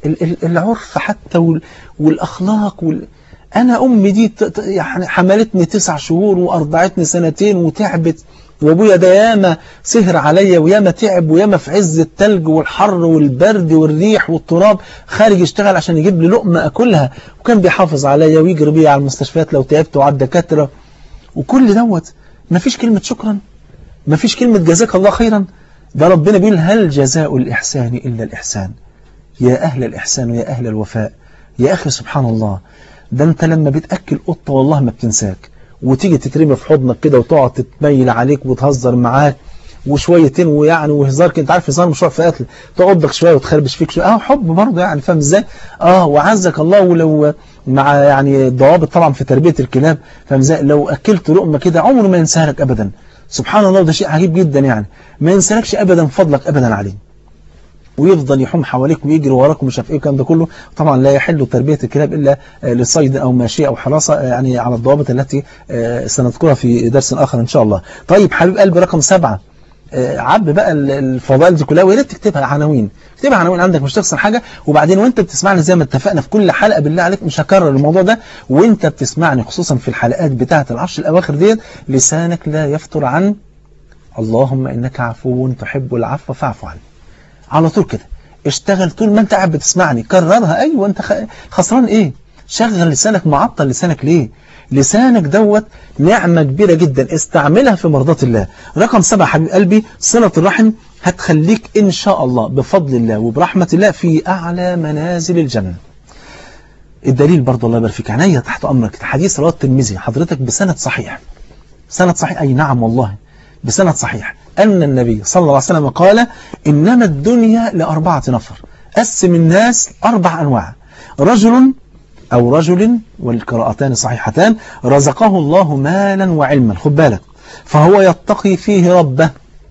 العرف حتى والأخلاق وال... أنا أمي دي يعني حملتني تسع شهور وأرضعتني سنتين وتعبت وابويا ده ياما سهر عليا وياما تعب وياما في عز التلج والحر والبرد والريح والتراب خارج يشتغل عشان يجيب لي لقمة أكلها وكان بيحافظ عليا ويجري بيا على المستشفيات لو تعبت وعلى الدكاترة وكل دوت مفيش كلمة شكرا مفيش كلمة جزاك الله خيرا ده ربنا بيقول هل جزاء الإحسان إلا الإحسان يا أهل الإحسان ويا أهل الوفاء يا أخي سبحان الله ده أنت لما بتأكل قطة والله ما بتنساك وتيجي تترمي في حضنك كده وتقعد تتميل عليك وتهزر معاك وشويتين ويعني وهزار كده انت عارف هزار مشروع في قتل تقعد لك شويه وتخربش فيك شويه اه حب برضه يعني فاهم ازاي اه وعزك الله ولو مع يعني الضوابط طبعا في تربيه الكلاب فاهم ازاي لو اكلت لقمه كده عمره ما ينساها لك ابدا سبحان الله ده شيء عجيب جدا يعني ما ينسالكش ابدا فضلك ابدا عليه ويفضل يحوم حواليك ويجري وراك ومش عارف ايه الكلام ده كله طبعا لا يحل تربيه الكلاب الا لصيد او ماشيه او حراسه يعني على الضوابط التي سنذكرها في درس اخر ان شاء الله طيب حبيب قلبي رقم سبعة عب بقى الفضائل دي كلها ويا ريت تكتبها عناوين اكتبها عناوين عندك مش تخسر حاجه وبعدين وانت بتسمعني زي ما اتفقنا في كل حلقه بالله عليك مش هكرر الموضوع ده وانت بتسمعني خصوصا في الحلقات بتاعه العشر الاواخر ديت لسانك لا يفتر عن اللهم انك عفو تحب العفو فاعف عني على طول كده اشتغل طول ما انت قاعد بتسمعني كررها ايوه انت خسران ايه شغل لسانك معطل لسانك ليه لسانك دوت نعمة كبيرة جدا استعملها في مرضات الله رقم سبعة حبيب قلبي صلة الرحم هتخليك إن شاء الله بفضل الله وبرحمة الله في أعلى منازل الجنة الدليل برضه الله يبارك فيك عينيا تحت أمرك حديث رواه الترمذي حضرتك بسند صحيح سند صحيح أي نعم والله بسند صحيح أن النبي صلى الله عليه وسلم قال إنما الدنيا لأربعة نفر قسم الناس أربع أنواع رجل أو رجل والقراءتان صحيحتان رزقه الله مالا وعلما خد بالك فهو يتقي فيه ربه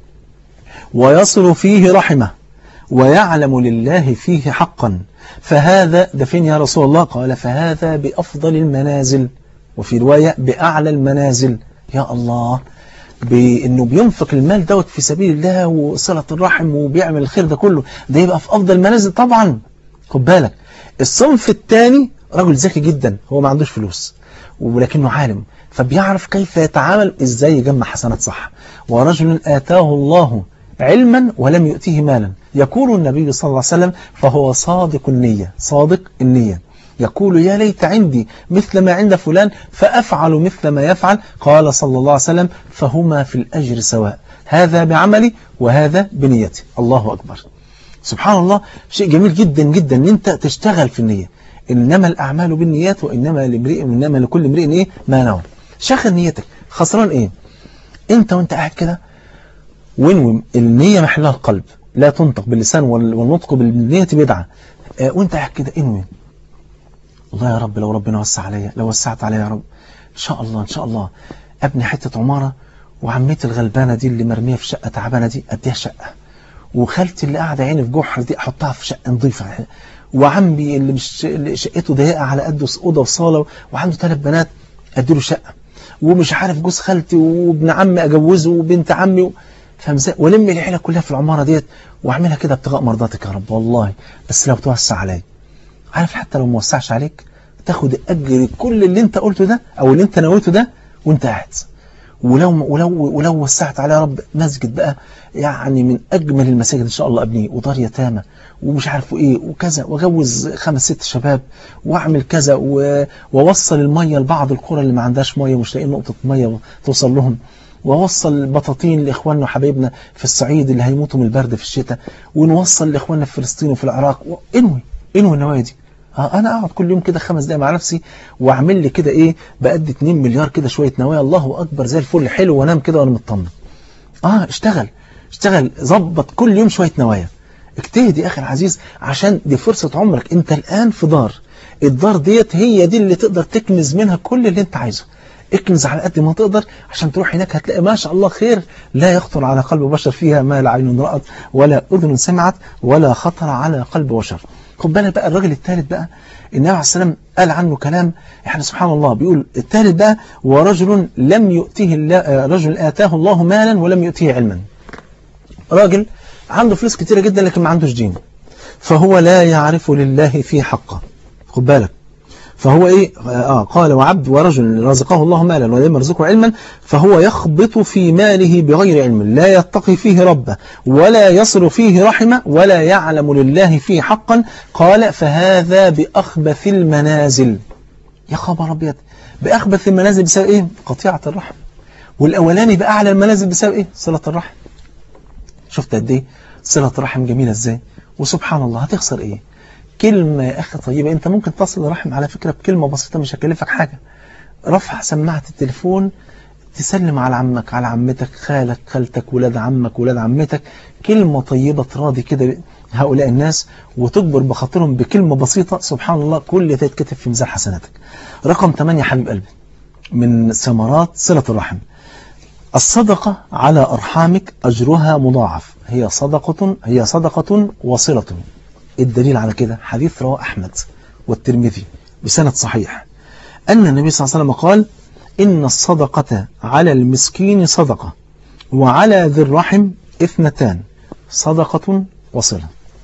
ويصل فيه رحمه ويعلم لله فيه حقا فهذا ده فين يا رسول الله قال فهذا بأفضل المنازل وفي رواية بأعلى المنازل يا الله بانه بينفق المال دوت في سبيل الله وصلة الرحم وبيعمل الخير ده كله ده يبقى في افضل المنازل طبعا خد بالك الصنف الثاني رجل ذكي جدا هو ما عندوش فلوس ولكنه عالم فبيعرف كيف يتعامل ازاي يجمع حسنات صح ورجل آتاه الله علما ولم يؤتيه مالا يقول النبي صلى الله عليه وسلم فهو صادق النية صادق النية يقول يا ليت عندي مثل ما عند فلان فأفعل مثل ما يفعل قال صلى الله عليه وسلم فهما في الأجر سواء هذا بعملي وهذا بنيتي الله أكبر سبحان الله شيء جميل جدا جدا ان انت تشتغل في النية إنما الأعمال بالنيات وإنما لامرئ وإنما لكل امرئ إيه ما نوى شغل نيتك خسران إيه أنت وأنت قاعد كده وانوي النية محلها القلب لا تنطق باللسان والنطق بالنية بدعة آه وانت قاعد كده انوي والله يا رب لو ربنا وسع عليا لو وسعت عليا يا رب إن شاء الله إن شاء الله أبني حتة عمارة وعمتي الغلبانة دي اللي مرمية في شقة تعبانة دي أديها شقة وخالتي اللي قاعدة عيني في جحر دي أحطها في شقة نظيفة وعمي اللي مش اللي شقته ضيقة على قده أوضة وصالة وعنده ثلاث بنات أديله شقة ومش عارف جوز خالتي وابن عمي أجوزه وبنت عمي و... فاهم ازاي ولم العيلة كلها في العمارة ديت واعملها كده ابتغاء مرضاتك يا رب والله بس لو توسع عليا عارف حتى لو ما وسعش عليك تاخد اجر كل اللي انت قلته ده او اللي انت نويته ده وانت قاعد ولو ولو ولو وسعت على يا رب مسجد بقى يعني من اجمل المساجد ان شاء الله ابنيه ودار يتامى ومش عارف ايه وكذا واجوز خمس ست شباب واعمل كذا واوصل الميه لبعض القرى اللي ما عندهاش ميه ومش لاقيين نقطه ميه توصل لهم ووصل البطاطين لإخواننا وحبايبنا في الصعيد اللي هيموتوا من البرد في الشتاء ونوصل لإخواننا في فلسطين وفي العراق انوي انوي النوايا دي اه انا اقعد كل يوم كده خمس دقايق مع نفسي واعمل لي كده ايه بقد 2 مليار كده شويه نوايا الله اكبر زي الفل حلو وانام كده وانا مطمن اه اشتغل اشتغل ظبط كل يوم شويه نوايا اجتهد يا اخي العزيز عشان دي فرصه عمرك انت الان في دار الدار ديت هي دي اللي تقدر تكنز منها كل اللي انت عايزه اكنز على قد ما تقدر عشان تروح هناك هتلاقي ما شاء الله خير لا يخطر على قلب بشر فيها ما لا عين رأت ولا أذن سمعت ولا خطر على قلب بشر خد بالك بقى الراجل الثالث بقى النبي عليه السلام قال عنه كلام احنا سبحان الله بيقول الثالث بقى ورجل لم يؤتيه الله رجل آتاه الله مالا ولم يؤتيه علما راجل عنده فلوس كتيرة جدا لكن ما عندوش دين فهو لا يعرف لله في حقه خد بالك فهو ايه آه قال وعبد ورجل رزقه الله مالا ولم يرزقه علما فهو يخبط في ماله بغير علم لا يتقي فيه ربه ولا يصل فيه رحمه ولا يعلم لله فيه حقا قال فهذا بأخبث المنازل يا خبر ابيض بأخبث المنازل بسبب ايه قطيعة الرحم والاولاني بأعلى المنازل بسبب ايه صلة الرحم شفت قد ايه صلة الرحم جميلة ازاي وسبحان الله هتخسر ايه كلمة يا أخي طيبة أنت ممكن تصل الرحم على فكرة بكلمة بسيطة مش هكلفك حاجة رفع سماعة التليفون تسلم على عمك على عمتك خالك خالتك ولاد عمك ولاد عمتك كلمة طيبة تراضي كده هؤلاء الناس وتجبر بخاطرهم بكلمة بسيطة سبحان الله كل ده يتكتب في ميزان حسناتك رقم 8 حبيب قلبي من ثمرات صلة الرحم الصدقة على أرحامك أجرها مضاعف هي صدقة هي صدقة وصلة الدليل على كده حديث رواه أحمد والترمذي بسند صحيح أن النبي صلى الله عليه وسلم قال إن الصدقة على المسكين صدقة وعلى ذي الرحم اثنتان صدقة وصلة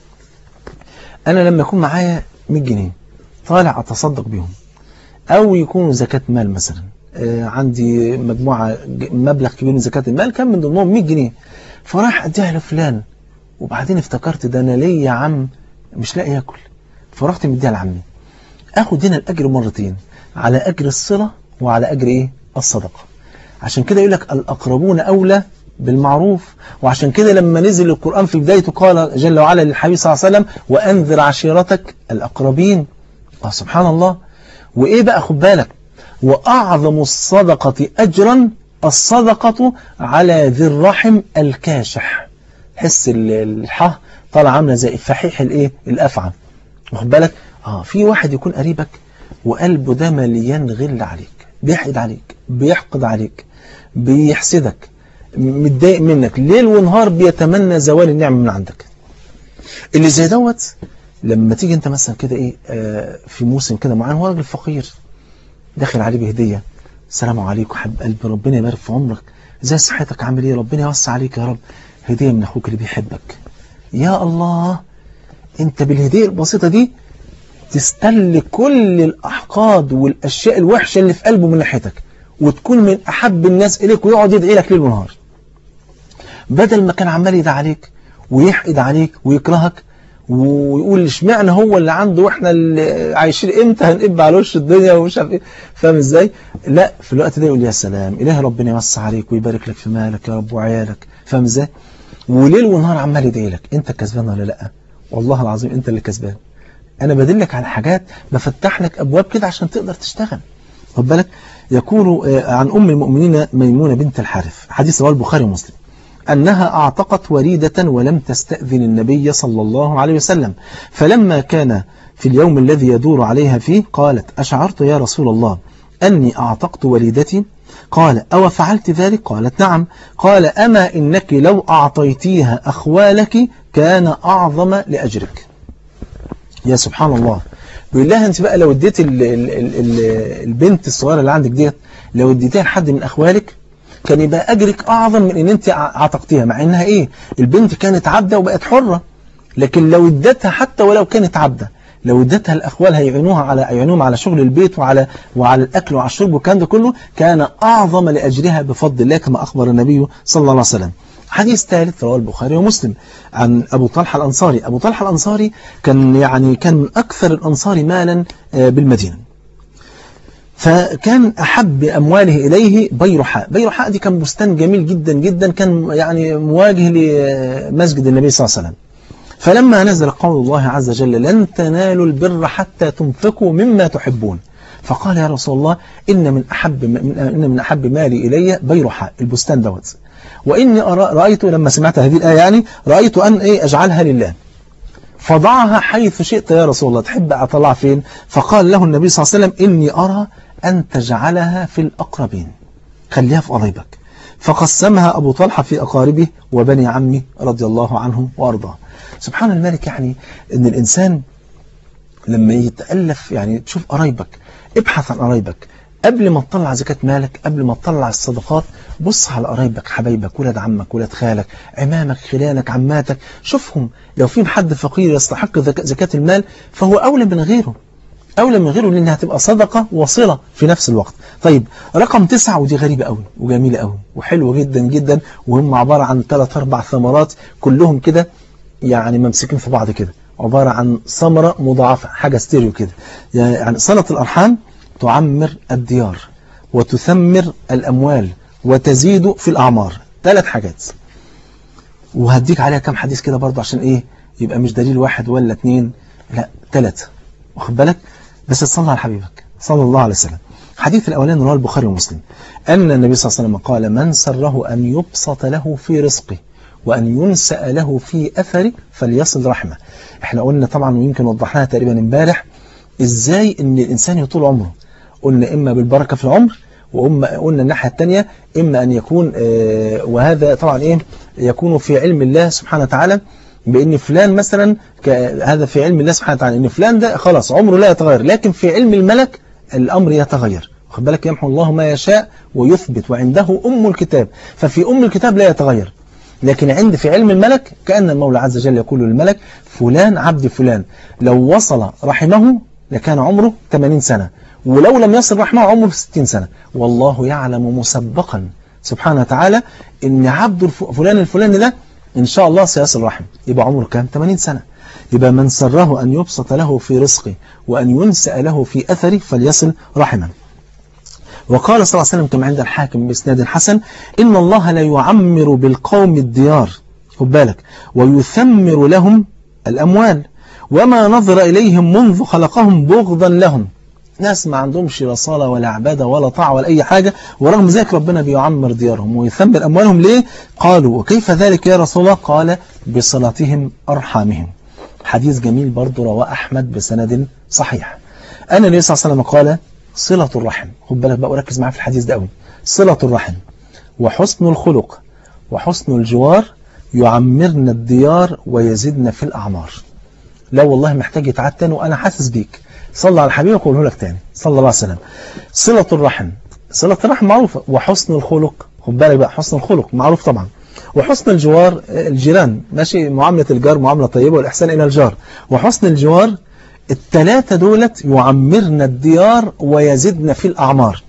أنا لما يكون معايا 100 جنيه طالع أتصدق بيهم أو يكون زكاة مال مثلا آه عندي مجموعة مبلغ كبير من زكاة المال كان من ضمنهم 100 جنيه فراح أديها لفلان وبعدين افتكرت ده أنا ليا عم مش لاقي ياكل فرحت مديها لعمي اخد هنا الاجر مرتين على اجر الصله وعلى اجر ايه الصدقه عشان كده يقول لك الاقربون اولى بالمعروف وعشان كده لما نزل القران في بدايته قال جل وعلا للحبيب صلى الله عليه وسلم وانذر عشيرتك الاقربين اه سبحان الله وايه بقى خد بالك واعظم الصدقه اجرا الصدقه على ذي الرحم الكاشح حس الحه طالع عامله زي الفحيح الايه الافعى واخد بالك اه في واحد يكون قريبك وقلبه ده مليان غل عليك بيحقد عليك بيحقد عليك بيحسدك متضايق منك ليل ونهار بيتمنى زوال النعمه من عندك اللي زي دوت لما تيجي انت مثلا كده ايه آه في موسم كده معين هو راجل فقير داخل عليه بهديه السلام عليكم حبيب قلبي ربنا يبارك في عمرك ازاي صحتك عامل ايه ربنا يوسع عليك يا رب هديه من اخوك اللي بيحبك يا الله انت بالهدية البسيطة دي تستل كل الأحقاد والأشياء الوحشة اللي في قلبه من ناحيتك وتكون من أحب الناس إليك ويقعد يدعي لك ليل ونهار بدل ما كان عمال يدعي عليك ويحقد عليك ويكرهك ويقول اشمعنى هو اللي عنده واحنا اللي عايشين امتى هنقب على وش الدنيا ومش عارف ايه فاهم ازاي لا في الوقت ده يقول يا سلام اله ربنا يوسع عليك ويبارك لك في مالك يا رب وعيالك فاهم ازاي وليل ونهار عمال يدعي لك انت كسبان ولا لا والله العظيم انت اللي كسبان انا بدلك على حاجات بفتح لك ابواب كده عشان تقدر تشتغل خد بالك يقول عن ام المؤمنين ميمونه بنت الحارث حديث رواه البخاري ومسلم أنها أعتقت وريدة ولم تستأذن النبي صلى الله عليه وسلم فلما كان في اليوم الذي يدور عليها فيه قالت أشعرت يا رسول الله أني أعتقت وليدتي قال أو فعلت ذلك قالت نعم قال أما إنك لو أعطيتيها أخوالك كان أعظم لأجرك يا سبحان الله بيقول لها أنت بقى لو اديت ال ال ال البنت الصغيرة اللي عندك ديت لو اديتها لحد من أخوالك كان يبقى أجرك أعظم من إن أنت عتقتيها مع إنها إيه البنت كانت عبدة وبقت حرة لكن لو اديتها حتى ولو كانت عبدة لو اديتها الأخوال هيعينوها على يعينوهم على شغل البيت وعلى وعلى الأكل وعلى الشرب والكلام ده كله كان أعظم لأجرها بفضل الله كما أخبر النبي صلى الله عليه وسلم حديث ثالث رواه البخاري ومسلم عن أبو طلحة الأنصاري أبو طلحة الأنصاري كان يعني كان من أكثر الأنصار مالا بالمدينة فكان أحب أمواله إليه بيرحاء بيرحاء دي كان بستان جميل جدا جدا كان يعني مواجه لمسجد النبي صلى الله عليه وسلم فلما نزل قول الله عز وجل لن تنالوا البر حتى تنفقوا مما تحبون فقال يا رسول الله إن من أحب من إن من أحب مالي إلي بيرحاء البستان دوت وإني رأيت لما سمعت هذه الآية يعني رأيت أن إيه أجعلها لله فضعها حيث شئت يا رسول الله تحب أطلع فين فقال له النبي صلى الله عليه وسلم إني أرى أن تجعلها في الأقربين خليها في قريبك فقسمها أبو طلحة في أقاربه وبني عمه رضي الله عنهم وأرضاه سبحان الملك يعني أن الإنسان لما يتألف يعني تشوف قرايبك ابحث عن قرايبك قبل ما تطلع زكاة مالك قبل ما تطلع الصدقات بص على قرايبك حبايبك ولاد عمك ولاد خالك عمامك خلانك عماتك شوفهم لو في حد فقير يستحق زكاة المال فهو أولى من غيره أولى من غيره لأنها هتبقى صدقة وصلة في نفس الوقت طيب رقم تسعة ودي غريبة قوي وجميلة قوي وحلوة جدا جدا وهم عبارة عن ثلاث أربع ثمرات كلهم كده يعني ممسكين في بعض كده عبارة عن ثمرة مضاعفة حاجة ستيريو كده يعني صلة الأرحام تعمر الديار وتثمر الأموال وتزيد في الأعمار ثلاث حاجات وهديك عليها كم حديث كده برضه عشان إيه يبقى مش دليل واحد ولا اتنين لا ثلاثة واخد بالك بس تصلى على حبيبك صلى الله عليه وسلم حديث الأولاني رواه البخاري ومسلم أن النبي صلى الله عليه وسلم قال من سره أن يبسط له في رزقه وأن ينسأ له في أثره فليصل رحمه احنا قلنا طبعا ويمكن وضحناها تقريبا امبارح ازاي ان الانسان يطول عمره قلنا اما بالبركة في العمر وأما قلنا الناحية الثانية إما أن يكون آه وهذا طبعا إيه يكون في علم الله سبحانه وتعالى بأن فلان مثلا هذا في علم الله سبحانه وتعالى أن فلان ده خلاص عمره لا يتغير لكن في علم الملك الأمر يتغير واخد بالك يمحو الله ما يشاء ويثبت وعنده أم الكتاب ففي أم الكتاب لا يتغير لكن عند في علم الملك كأن المولى عز وجل يقول للملك فلان عبد فلان لو وصل رحمه لكان عمره 80 سنة ولو لم يصل رحمه عمره 60 سنة والله يعلم مسبقا سبحانه وتعالى ان عبد فلان الفلاني ده ان شاء الله سيصل رحمه يبقى عمره كام 80 سنة يبقى من سره أن يبسط له في رزقه وأن ينسأ له في أثره فليصل رحمه وقال صلى الله عليه وسلم كما عند الحاكم بإسناد حسن إن الله لا يعمر بالقوم الديار خد بالك ويثمر لهم الأموال وما نظر إليهم منذ خلقهم بغضا لهم ناس ما عندهمش لا صلاة ولا عبادة ولا طاعة ولا أي حاجة ورغم ذلك ربنا بيعمر ديارهم ويثمر أموالهم ليه؟ قالوا وكيف ذلك يا رسول الله؟ قال بصلاتهم أرحامهم حديث جميل برضه رواه أحمد بسند صحيح أن النبي صلى الله عليه وسلم قال صلة الرحم خد بالك بقى وركز معايا في الحديث ده قوي صلة الرحم وحسن الخلق وحسن الجوار يعمرن الديار ويزدن في الأعمار لا والله محتاج يتعاد تاني وأنا حاسس بيك صلى على حبيبك وقوله لك تاني صلى الله عليه وسلم صلة الرحم صلة الرحم معروفة وحسن الخلق خد بالك بقى حسن الخلق معروف طبعا وحسن الجوار الجيران ماشي معاملة الجار معاملة طيبة والإحسان إلى الجار وحسن الجوار الثلاثة دولت يعمرن الديار ويزدن في الأعمار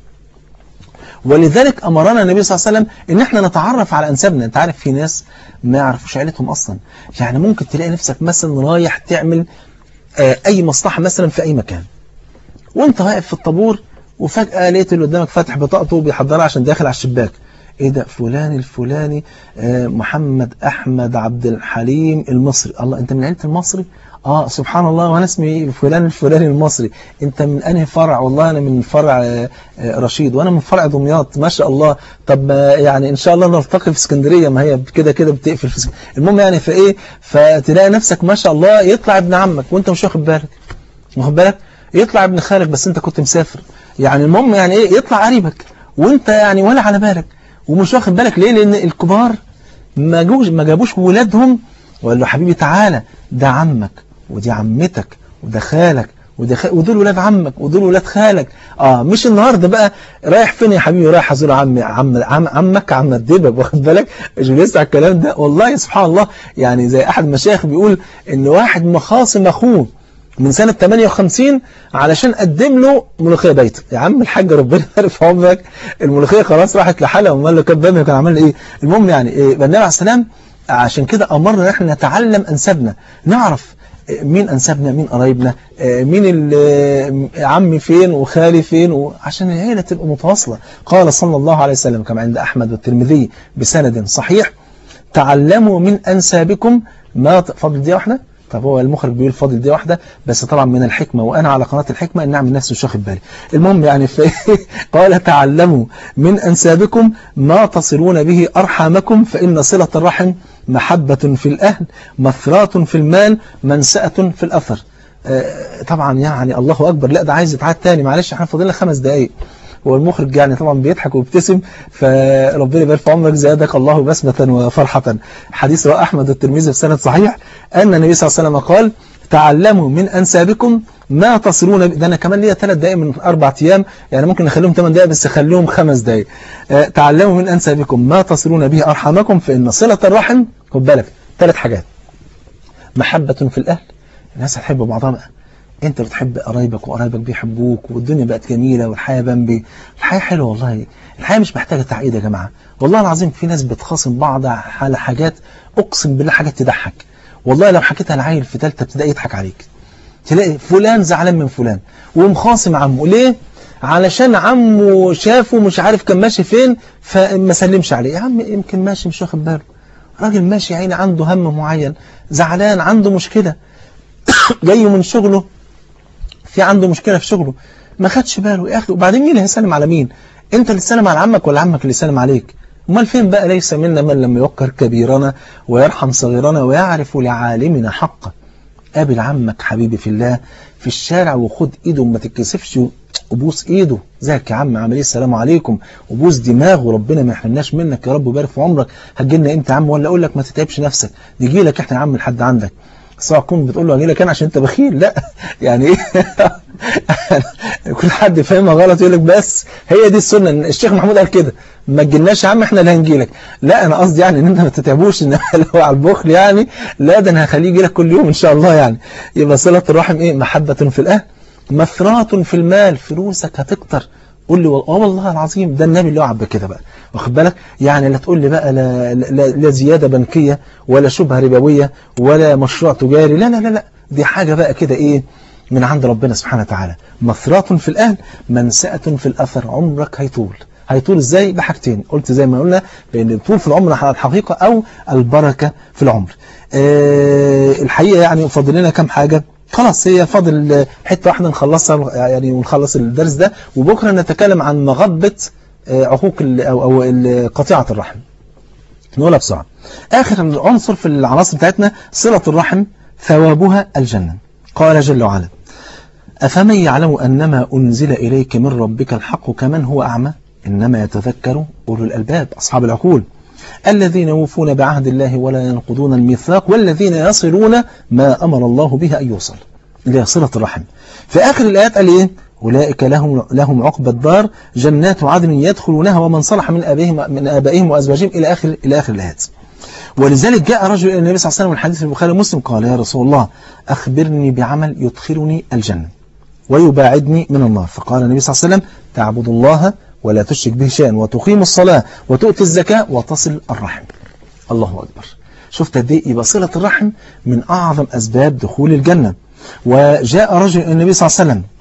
ولذلك أمرنا النبي صلى الله عليه وسلم إن احنا نتعرف على أنسابنا أنت عارف في ناس ما يعرفوش عيلتهم أصلا يعني ممكن تلاقي نفسك مثلا رايح تعمل أي مصلحة مثلا في أي مكان وانت واقف في الطابور وفجأة لقيت اللي قدامك فاتح بطاقته وبيحضرها عشان داخل على الشباك ايه ده فلان الفلاني آه محمد احمد عبد الحليم المصري الله انت من عيله المصري اه سبحان الله وانا اسمي فلان الفلاني المصري انت من انهي فرع والله انا من فرع آه رشيد وانا من فرع دمياط ما شاء الله طب يعني ان شاء الله نلتقي في اسكندريه ما هي كده كده بتقفل في اسكندريه المهم يعني فايه فتلاقي نفسك ما شاء الله يطلع ابن عمك وانت مش واخد بالك واخد بالك يطلع ابن خالك بس انت كنت مسافر يعني المهم يعني ايه يطلع قريبك وانت يعني ولا على بالك ومش واخد بالك ليه لان الكبار ما جوش ما جابوش ولادهم وقال له حبيبي تعالى ده عمك ودي عمتك وده خالك وده خ... ودول ولاد عمك ودول ولاد خالك اه مش النهارده بقى رايح فين يا حبيبي رايح ازور عمي عم عم عمك عم الدبب واخد بالك مش بيسمع الكلام ده والله سبحان الله يعني زي احد المشايخ بيقول ان واحد مخاصم اخوه من سنة 58 علشان قدم له ملوخية بيت يا عم الحاج ربنا يعرف في عمرك الملوخية خلاص راحت لحالها ومال له كان بامي كان عمل ايه المهم يعني إيه النبي عليه السلام عشان كده أمرنا ان احنا نتعلم أنسابنا نعرف مين أنسابنا مين قرايبنا مين عمي فين وخالي فين عشان العيلة تبقى متواصلة قال صلى الله عليه وسلم كما عند أحمد والترمذي بسند صحيح تعلموا من أنسابكم ما ت- فاضل دقيقة واحدة طب هو المخرج بيقول فاضل دقيقة واحدة بس طبعا من الحكمة وأنا على قناة الحكمة إن أعمل نفسي مش واخد بالي المهم يعني في قال تعلموا من أنسابكم ما تصلون به أرحامكم فإن صلة الرحم محبة في الأهل مثرات في المال منسأة في الأثر آه، طبعا يعني الله أكبر لا ده عايز يتعاد تاني معلش احنا فاضل لنا خمس دقايق هو المخرج يعني طبعا بيضحك ويبتسم فربنا يبارك في عمرك زادك الله بسمة وفرحة حديث رواه أحمد الترمذي بسند صحيح أن النبي صلى الله عليه وسلم قال تعلموا من أنسابكم ما تصلون ب- ده أنا كمان ليا ثلاث دقائق من أربع أيام يعني ممكن نخليهم ثمان دقائق بس خليهم خمس دقائق آه، تعلموا من أنسابكم ما تصلون به أرحامكم فإن صلة الرحم خد بالك ثلاث حاجات محبة في الأهل الناس هتحب بعضها بقى انت بتحب قرايبك وقرايبك بيحبوك والدنيا بقت جميلة والحياة بمبي الحياة حلوة والله الحياة مش محتاجة تعقيد يا جماعة والله العظيم في ناس بتخاصم بعض على حاجات اقسم بالله حاجات تضحك والله لو حكيتها لعيل في ثالثه ابتدائي يضحك عليك تلاقي فلان زعلان من فلان ومخاصم عمه ليه علشان عمه شافه مش عارف كان ماشي فين فما سلمش عليه يا عم يمكن ماشي مش واخد باله راجل ماشي عيني عنده هم معين زعلان عنده مشكلة جاي من شغله في عنده مشكلة في شغله ما خدش باله يا أخي وبعدين مين اللي هيسلم على مين انت اللي تسلم على عمك ولا عمك اللي يسلم عليك امال فين بقى ليس منا من لم يوقر كبيرنا ويرحم صغيرنا ويعرف لعالمنا حقه قابل عمك حبيبي في الله في الشارع وخد ايده وما تتكسفش وبوس ايده ازيك يا عم عامل ايه السلام عليكم وبوس دماغه ربنا ما يحرمناش منك يا رب ويبارك في عمرك هتجيلنا امتى يا عم ولا اقول لك ما تتعبش نفسك نجي لك احنا يا عم لحد عندك سواء تكون بتقول له هجي لك انا عشان انت بخيل لا يعني ايه كل حد فاهمها غلط يقول لك بس هي دي السنه الشيخ محمود قال كده ما تجيلناش يا عم احنا اللي هنجي لك لا انا قصدي يعني ان انت ما تتعبوش ان لو على البخل يعني لا ده انا هخليه يجي لك كل يوم ان شاء الله يعني يبقى صله الرحم ايه محبه في الاهل مثرات في المال فلوسك هتكتر قول لي اه والله العظيم ده النبي اللي وعد بكده بقى واخد بالك يعني لا تقول لي بقى لا, لا, لا زياده بنكيه ولا شبهه ربويه ولا مشروع تجاري لا لا لا لا دي حاجه بقى كده ايه من عند ربنا سبحانه وتعالى مثرات في الأهل منسأة في الأثر عمرك هيطول هيطول ازاي بحاجتين قلت زي ما قلنا بان الطول في العمر على الحقيقة او البركة في العمر أه الحقيقة يعني فاضل لنا كام حاجة خلاص هي فاضل حتة واحدة نخلصها يعني ونخلص الدرس ده وبكرة نتكلم عن مغبة عقوق او او قطيعة الرحم نقولها بسرعة اخر عنصر في العناصر بتاعتنا صلة الرحم ثوابها الجنة قال جل وعلا أفمن يعلم أنما أنزل إليك من ربك الحق كمن هو أعمى إنما يتذكر أولو الألباب أصحاب العقول الذين يوفون بعهد الله ولا ينقضون الميثاق والذين يصلون ما أمر الله به أن يوصل اللي هي صلة الرحم في آخر الآيات قال إيه أولئك لهم لهم عقبى الدار جنات عدن يدخلونها ومن صلح من آبائهم من آبائهم وأزواجهم إلى آخر إلى آخر الآيات ولذلك جاء رجل إلى النبي صلى الله عليه وسلم من حديث البخاري ومسلم قال يا رسول الله أخبرني بعمل يدخلني الجنة ويباعدني من النار فقال النبي صلى الله عليه وسلم تعبد الله ولا تشرك به شيئا وتقيم الصلاة وتؤتي الزكاة وتصل الرحم الله أكبر شفت دي يبقى صلة الرحم من أعظم أسباب دخول الجنة وجاء رجل إلى النبي صلى الله عليه وسلم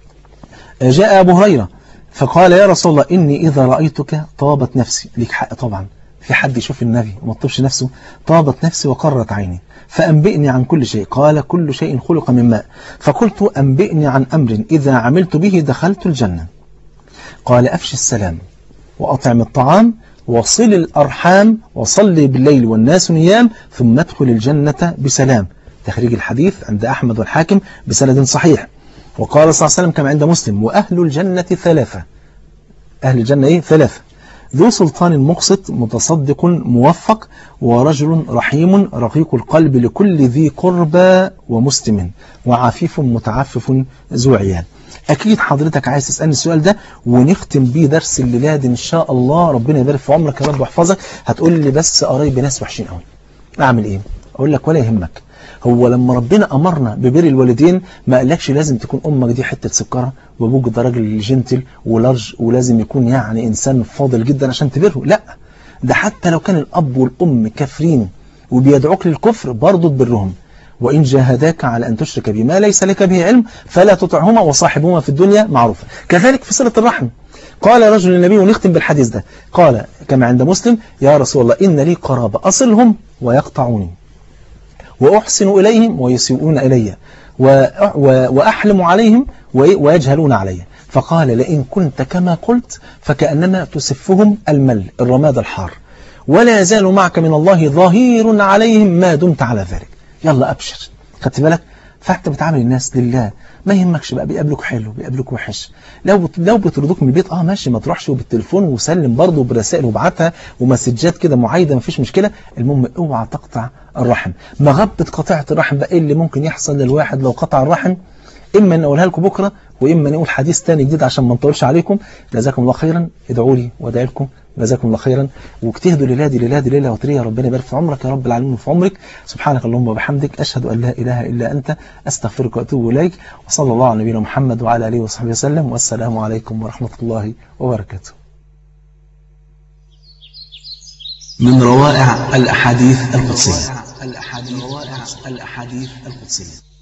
جاء أبو هريرة فقال يا رسول الله إني إذا رأيتك طابت نفسي ليك حق طبعا في حد يشوف النبي وما تطبش نفسه طابت نفسي وقرت عيني فأنبئني عن كل شيء قال كل شيء خلق من ماء فقلت أنبئني عن أمر إذا عملت به دخلت الجنة قال أفش السلام وأطعم الطعام وصل الأرحام وصلي بالليل والناس نيام ثم ادخل الجنة بسلام تخريج الحديث عند أحمد والحاكم بسند صحيح وقال صلى الله عليه وسلم كما عند مسلم وأهل الجنة ثلاثة أهل الجنة إيه ثلاثة ذو سلطان مقسط متصدق موفق ورجل رحيم رقيق القلب لكل ذي قربى ومسلم وعفيف متعفف ذو عيال أكيد حضرتك عايز تسألني السؤال ده ونختم بيه درس الليلاد إن شاء الله ربنا يبارك في عمرك يا رب ويحفظك هتقول لي بس قرايبي ناس وحشين قوي أعمل إيه؟ أقول لك ولا يهمك هو لما ربنا أمرنا ببر الوالدين ما قالكش لازم تكون أمك دي حتة سكرة وأبوك ده راجل جنتل ولارج ولازم يكون يعني إنسان فاضل جدا عشان تبره لا ده حتى لو كان الأب والأم كافرين وبيدعوك للكفر برضه تبرهم وإن جاهداك على أن تشرك بما ليس لك به علم فلا تطعهما وصاحبهما في الدنيا معروفا كذلك في صلة الرحم قال رجل النبي ونختم بالحديث ده قال كما عند مسلم يا رسول الله إن لي قرابة أصلهم ويقطعوني وأحسن إليهم ويسيئون إلي و- و- وأحلم عليهم وي- ويجهلون علي فقال لئن كنت كما قلت فكأنما تسفهم المل الرماد الحار ولا يزال معك من الله ظهير عليهم ما دمت على ذلك يلا أبشر خدت بالك فانت بتعامل الناس لله ما يهمكش بقى بيقابلوك حلو بيقابلوك وحش لو بت... لو بيطردوك من البيت اه ماشي ما تروحش وبالتليفون وسلم برضه برسائل وابعتها ومسجات كده معايده مفيش مشكله المهم اوعى تقطع الرحم مغبه قطيعه الرحم بقى ايه اللي ممكن يحصل للواحد لو قطع الرحم اما ان اقولها لكم بكره واما نقول حديث تاني جديد عشان ما نطولش عليكم جزاكم الله خيرا ادعوا لي وادعي لكم جزاكم الله خيرا واجتهدوا لله دي لله دي لله وتريه ربنا يبارك في عمرك يا رب العالمين في عمرك سبحانك اللهم وبحمدك اشهد ان لا اله الا انت استغفرك واتوب اليك وصلى الله على نبينا محمد وعلى اله وصحبه وسلم والسلام عليكم ورحمه الله وبركاته من روائع الأحاديث القدسية الأحاديث الأحاديث القدسية